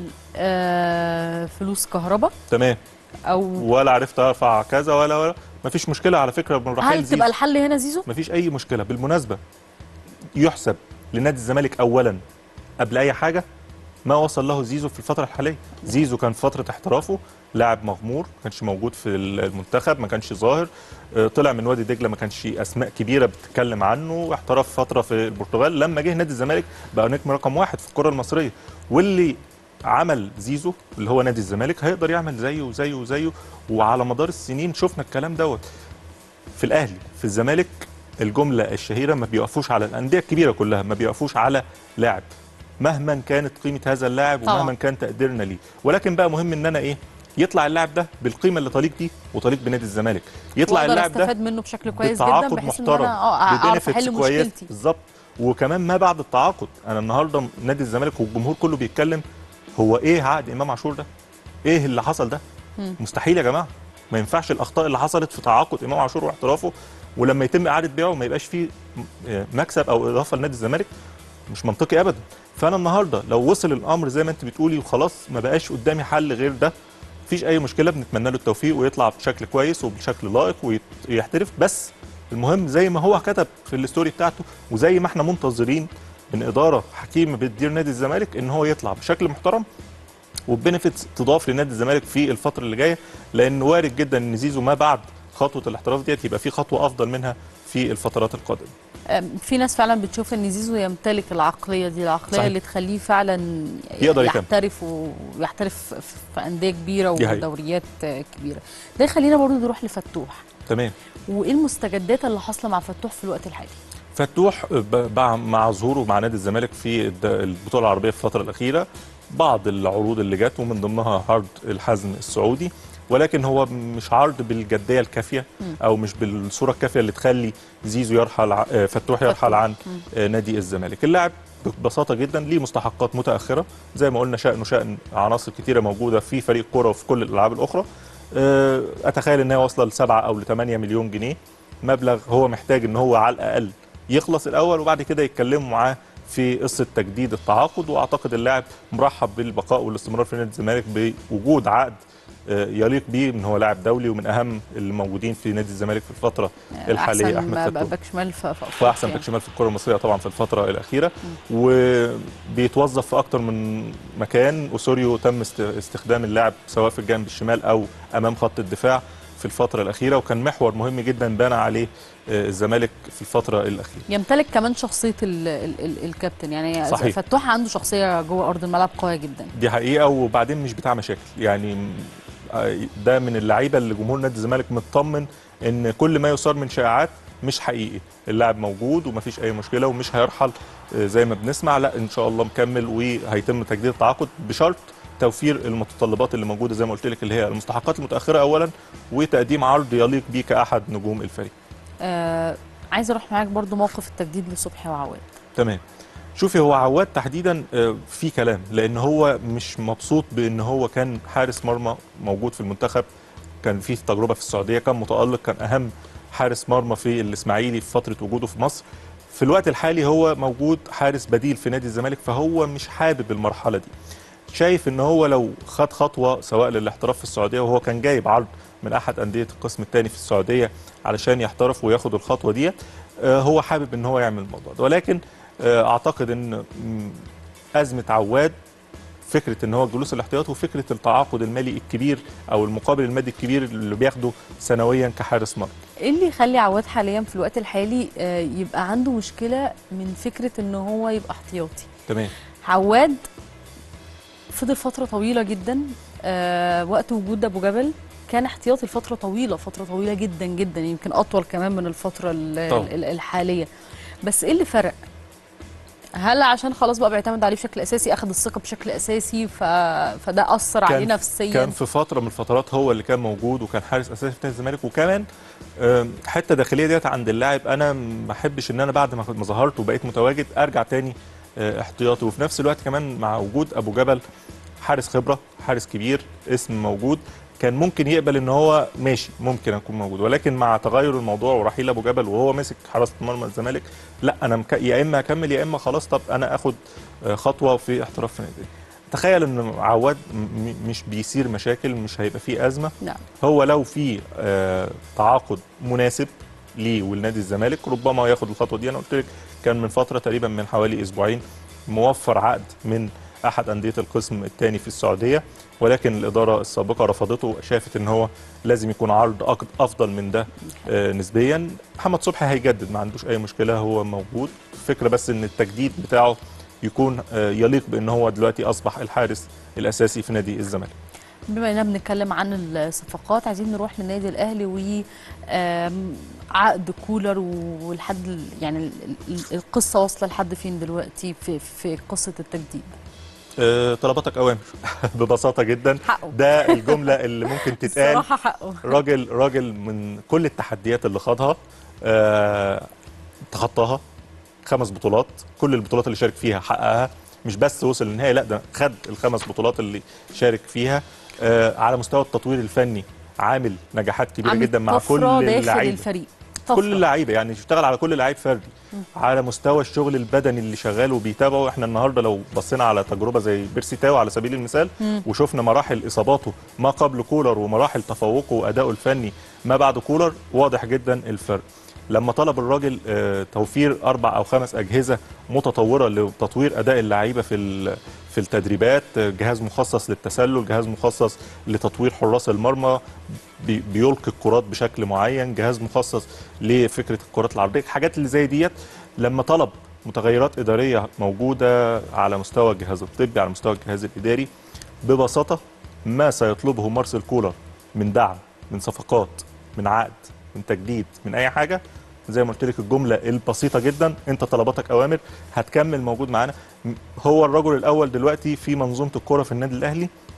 Speaker 1: آه فلوس كهرباء
Speaker 4: تمام
Speaker 1: او
Speaker 4: ولا عرفت ارفع كذا ولا ولا مفيش مشكله على فكره من رحيل
Speaker 1: هل
Speaker 4: زيزو
Speaker 1: تبقى الحل هنا زيزو
Speaker 4: مفيش اي مشكله بالمناسبه يحسب لنادي الزمالك اولا قبل اي حاجه ما وصل له زيزو في الفتره الحاليه زيزو كان في فتره احترافه لاعب مغمور ما كانش موجود في المنتخب ما كانش ظاهر آه، طلع من وادي دجله ما كانش اسماء كبيره بتتكلم عنه احترف فتره في البرتغال لما جه نادي الزمالك بقى نجم رقم واحد في الكره المصريه واللي عمل زيزو اللي هو نادي الزمالك هيقدر يعمل زيه وزيه وزيه وعلى مدار السنين شفنا الكلام دوت في الاهلي في الزمالك الجمله الشهيره ما بيقفوش على الانديه الكبيره كلها ما بيقفوش على لاعب مهما كانت قيمه هذا اللاعب
Speaker 1: طبعاً.
Speaker 4: ومهما كان تقديرنا ليه ولكن بقى مهم ان انا ايه يطلع اللاعب ده بالقيمه اللي تليق بيه وتليق بنادي الزمالك يطلع
Speaker 1: واقدر
Speaker 4: اللاعب ده
Speaker 1: استفاد منه بشكل كويس جدا
Speaker 4: بتعاقد
Speaker 1: بحيث ان
Speaker 4: محترم
Speaker 1: انا اه اعرف
Speaker 4: بbenefits
Speaker 1: احل
Speaker 4: كويس.
Speaker 1: مشكلتي
Speaker 4: بالظبط وكمان ما بعد التعاقد انا النهارده نادي الزمالك والجمهور كله بيتكلم هو ايه عقد امام عاشور ده ايه اللي حصل ده
Speaker 1: مم.
Speaker 4: مستحيل يا جماعه ما ينفعش الاخطاء اللي حصلت في تعاقد امام عاشور واحترافه ولما يتم اعاده بيعه ما يبقاش فيه م- آه، مكسب او اضافه لنادي الزمالك مش منطقي ابدا فانا النهارده لو وصل الامر زي ما انت بتقولي وخلاص ما بقاش قدامي حل غير ده مفيش اي مشكله بنتمنى له التوفيق ويطلع بشكل كويس وبشكل لائق ويحترف بس المهم زي ما هو كتب في الستوري بتاعته وزي ما احنا منتظرين من اداره حكيمه بتدير نادي الزمالك ان هو يطلع بشكل محترم وبنفيتس تضاف لنادي الزمالك في الفتره اللي جايه لان وارد جدا ان زيزو ما بعد خطوه الاحتراف ديت يبقى في خطوه افضل منها في الفترات القادمه
Speaker 1: أم، في ناس فعلا بتشوف ان زيزو يمتلك العقليه دي العقليه
Speaker 4: صحيح.
Speaker 1: اللي تخليه فعلا
Speaker 4: يقدر يكمل.
Speaker 1: يحترف ويحترف في انديه كبيره
Speaker 4: دي حقيقة.
Speaker 1: ودوريات آه، كبيره ده يخلينا برضو نروح لفتوح
Speaker 4: تمام
Speaker 1: وايه المستجدات اللي حاصله مع فتوح في الوقت الحالي
Speaker 4: فتوح ب- مع- مع ظهوره مع نادي الزمالك في الد- البطوله العربيه في الفتره الاخيره بعض العروض اللي جت ومن ضمنها عرض الحزم السعودي ولكن هو مش عرض بالجديه الكافيه او مش بالصوره الكافيه اللي تخلي زيزو يرحل ع- آه، فتوح يرحل عن آه، نادي الزمالك اللاعب ببساطه جدا ليه مستحقات متاخره زي ما قلنا شانه شان عناصر كتيره موجوده في فريق كوره وفي كل الالعاب الاخرى آه، اتخيل ان هي واصله ل 7 او ل 8 مليون جنيه مبلغ هو محتاج ان هو على الاقل يخلص الاول وبعد كده يتكلموا معاه في قصه تجديد التعاقد واعتقد اللاعب مرحب بالبقاء والاستمرار في نادي الزمالك بوجود عقد آه، يليق بيه ان هو لاعب دولي ومن اهم الموجودين في نادي الزمالك في الفتره الحاليه
Speaker 1: احسن
Speaker 4: احمد
Speaker 1: ما
Speaker 4: فتوح
Speaker 1: باك شمال في في أفريقيا.
Speaker 4: واحسن باك شمال في الكره المصريه طبعا في الفتره الاخيره وبيتوظف في اكتر من مكان وسوريو تم است- استخدام اللاعب سواء في الجانب الشمال او امام خط الدفاع في الفتره الاخيره وكان محور مهم جدا بنى عليه آه، الزمالك في الفتره الاخيره
Speaker 1: يمتلك كمان شخصيه ال ال ال الكابتن يعني
Speaker 4: صحيح.
Speaker 1: فتوح عنده شخصيه جوه ارض الملعب قويه جدا
Speaker 4: دي حقيقه وبعدين مش بتاع مشاكل يعني م- آه، ده من اللعيبه اللي جمهور نادي الزمالك مطمن ان كل ما يثار من شائعات مش حقيقي اللاعب موجود ومفيش اي مشكله ومش هيرحل آه، زي ما بنسمع لا ان شاء الله مكمل وهيتم تجديد التعاقد بشرط توفير المتطلبات اللي موجوده زي ما قلت لك اللي هي المستحقات المتاخره اولا وتقديم عرض يليق بيه كاحد نجوم الفريق
Speaker 1: آه عايزه اروح معاك برضو موقف التجديد لصبحي وعواد
Speaker 4: تمام شوفي هو عواد تحديدا آه، في كلام لان هو مش مبسوط بان هو كان حارس مرمى موجود في المنتخب كان في تجربه في السعوديه كان متالق كان اهم حارس مرمى في الاسماعيلي في فتره وجوده في مصر في الوقت الحالي هو موجود حارس بديل في نادي الزمالك فهو مش حابب المرحله دي شايف ان هو لو خد خطوه سواء للاحتراف في السعوديه وهو كان جايب عرض من احد انديه القسم الثاني في السعوديه علشان يحترف وياخد الخطوه دي آه، هو حابب ان هو يعمل الموضوع ده ولكن آه، اعتقد ان مم، ازمه عواد فكره ان هو الجلوس الاحتياطي وفكره التعاقد المالي الكبير او المقابل المادي الكبير اللي بياخده سنويا كحارس مرمى
Speaker 1: ايه اللي يخلي عواد حاليا في الوقت الحالي آه يبقى عنده مشكله من فكره ان هو يبقى احتياطي
Speaker 4: تمام
Speaker 1: عواد فضل فتره طويله جدا آه وقت وجود ابو جبل كان احتياطي لفتره طويله فتره طويله جدا جدا يمكن اطول كمان من الفتره ال-
Speaker 4: طبعا.
Speaker 1: ال- الحاليه بس ايه اللي فرق هل عشان خلاص بقى بيعتمد عليه بشكل اساسي اخذ الثقه بشكل اساسي ف... فده اثر عليه نفسيا
Speaker 4: كان في فتره من الفترات هو اللي كان موجود وكان حارس اساسي في نادي الزمالك وكمان آم، حته داخليه ديت عند اللاعب انا ما احبش ان انا بعد ما ما ظهرت وبقيت متواجد ارجع تاني آه، احتياطي وفي نفس الوقت كمان مع وجود ابو جبل حارس خبره حارس كبير اسم موجود كان ممكن يقبل ان هو ماشي ممكن اكون موجود ولكن مع تغير الموضوع ورحيل ابو جبل وهو ماسك حراسه مرمى الزمالك لا انا مك... يا اما اكمل يا اما خلاص طب انا اخد آه، خطوه في احتراف في نادي تخيل ان عواد م- م- مش بيصير مشاكل مش هيبقى فيه ازمه
Speaker 1: نعم
Speaker 4: هو لو في آه، تعاقد مناسب ليه ولنادي الزمالك ربما ياخد الخطوه دي انا قلت لك كان من فتره تقريبا من حوالي اسبوعين موفر عقد من احد انديه القسم الثاني في السعوديه ولكن الاداره السابقه رفضته شافت ان هو لازم يكون عرض أك- افضل من ده آه، نسبيا محمد صبحي هيجدد ما عندوش اي مشكله هو موجود الفكره بس ان التجديد بتاعه يكون آه، يليق بان هو دلوقتي اصبح الحارس الاساسي في نادي الزمالك
Speaker 1: بما اننا بنتكلم عن الصفقات عايزين نروح للنادي الاهلي و آم، عقد كولر ولحد ال- يعني ال- ال- القصه واصله لحد فين دلوقتي في في قصه التجديد
Speaker 4: آه، طلباتك اوامر ببساطه جدا
Speaker 1: حقه
Speaker 4: ده الجمله اللي ممكن تتقال
Speaker 1: الصراحه حقه
Speaker 4: راجل راجل من كل التحديات اللي خاضها آه، تخطاها خمس بطولات كل البطولات اللي شارك فيها حققها مش بس وصل للنهائي لا ده خد الخمس بطولات اللي شارك فيها آه، على مستوى التطوير الفني عامل نجاحات كبيره
Speaker 1: عامل
Speaker 4: جدا مع
Speaker 1: طفرة
Speaker 4: كل
Speaker 1: داخل
Speaker 4: اللعيبه
Speaker 1: الفريق
Speaker 4: كل
Speaker 1: طفرة.
Speaker 4: اللعيبه يعني اشتغل على كل لعيب فردي على مستوى الشغل البدني اللي شغال وبيتابعه احنا النهارده لو بصينا على تجربه زي بيرسي تاو على سبيل المثال وشفنا مراحل اصاباته ما قبل كولر ومراحل تفوقه وادائه الفني ما بعد كولر واضح جدا الفرق لما طلب الراجل آه، توفير اربع او خمس اجهزه متطوره لتطوير اداء اللعيبه في ال- في التدريبات آه، جهاز مخصص للتسلل جهاز مخصص لتطوير حراس المرمى بي- بيلقي الكرات بشكل معين جهاز مخصص لفكره الكرات العرضيه الحاجات اللي زي ديت لما طلب متغيرات اداريه موجوده على مستوى الجهاز الطبي على مستوى الجهاز الاداري ببساطه ما سيطلبه مارسيل كولر من دعم من صفقات من عقد من تجديد من اي حاجه زي ما قلت لك الجمله البسيطه جدا انت طلباتك اوامر هتكمل موجود معانا م- هو الرجل الاول دلوقتي في منظومه الكره في النادي الاهلي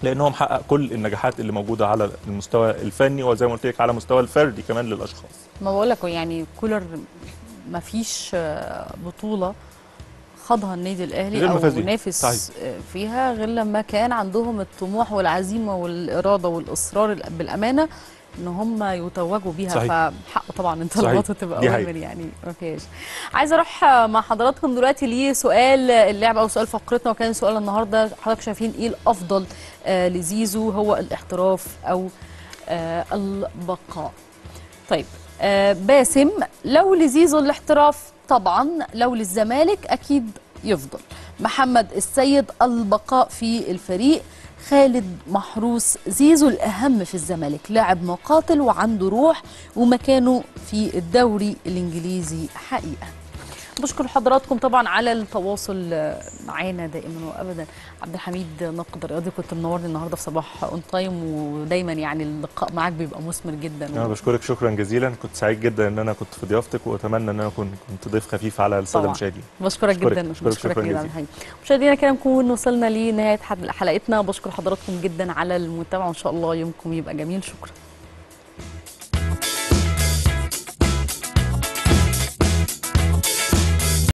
Speaker 4: لان هو محقق كل النجاحات اللي موجوده على المستوى الفني وزي ما قلت لك على المستوى الفردي كمان للاشخاص
Speaker 1: ما بقول لك يعني كولر ما فيش آه، بطوله خاضها النادي الاهلي
Speaker 4: غير
Speaker 1: او
Speaker 4: ما فاز بيها.
Speaker 1: نافس
Speaker 4: صحيح.
Speaker 1: آه، فيها غير لما كان عندهم الطموح والعزيمه والاراده والاصرار بالامانه ان هم يتوجوا بيها
Speaker 4: صحيح.
Speaker 1: فحق طبعا انت
Speaker 4: صحيح.
Speaker 1: الغلطه تبقى
Speaker 4: دي
Speaker 1: اوامر
Speaker 4: حقيقة.
Speaker 1: يعني ما فيهاش عايزه اروح آه، مع حضراتكم دلوقتي لسؤال اللعبه او سؤال فقرتنا وكان سؤال النهارده حضرتك شايفين ايه الافضل آه، لزيزو هو الاحتراف او آه، البقاء طيب آه باسم لو لزيزو الاحتراف طبعا لو للزمالك اكيد يفضل محمد السيد البقاء في الفريق خالد محروس زيزو الاهم في الزمالك لاعب مقاتل وعنده روح ومكانه في الدوري الانجليزي حقيقه بشكر حضراتكم طبعا على التواصل آه، معانا دائما وابدا عبد الحميد نقد رياضي كنت منورني النهارده في صباح اون تايم ودايما يعني اللقاء معاك بيبقى مثمر جدا
Speaker 4: انا بشكرك شكرا جزيلا كنت سعيد جدا ان انا كنت في ضيافتك واتمنى ان انا اكون كنت ضيف خفيف على الساده
Speaker 1: طبعاً.
Speaker 4: المشاهدين
Speaker 1: بشكرك
Speaker 4: أشكرك-
Speaker 1: جدا
Speaker 4: أشكرك شكراً
Speaker 1: جدا
Speaker 4: جزيلاً.
Speaker 1: عبد الحميد مشاهدينا كده نكون وصلنا لنهايه حد- حلقتنا بشكر حضراتكم جدا على المتابعه وان شاء الله يومكم يبقى جميل شكرا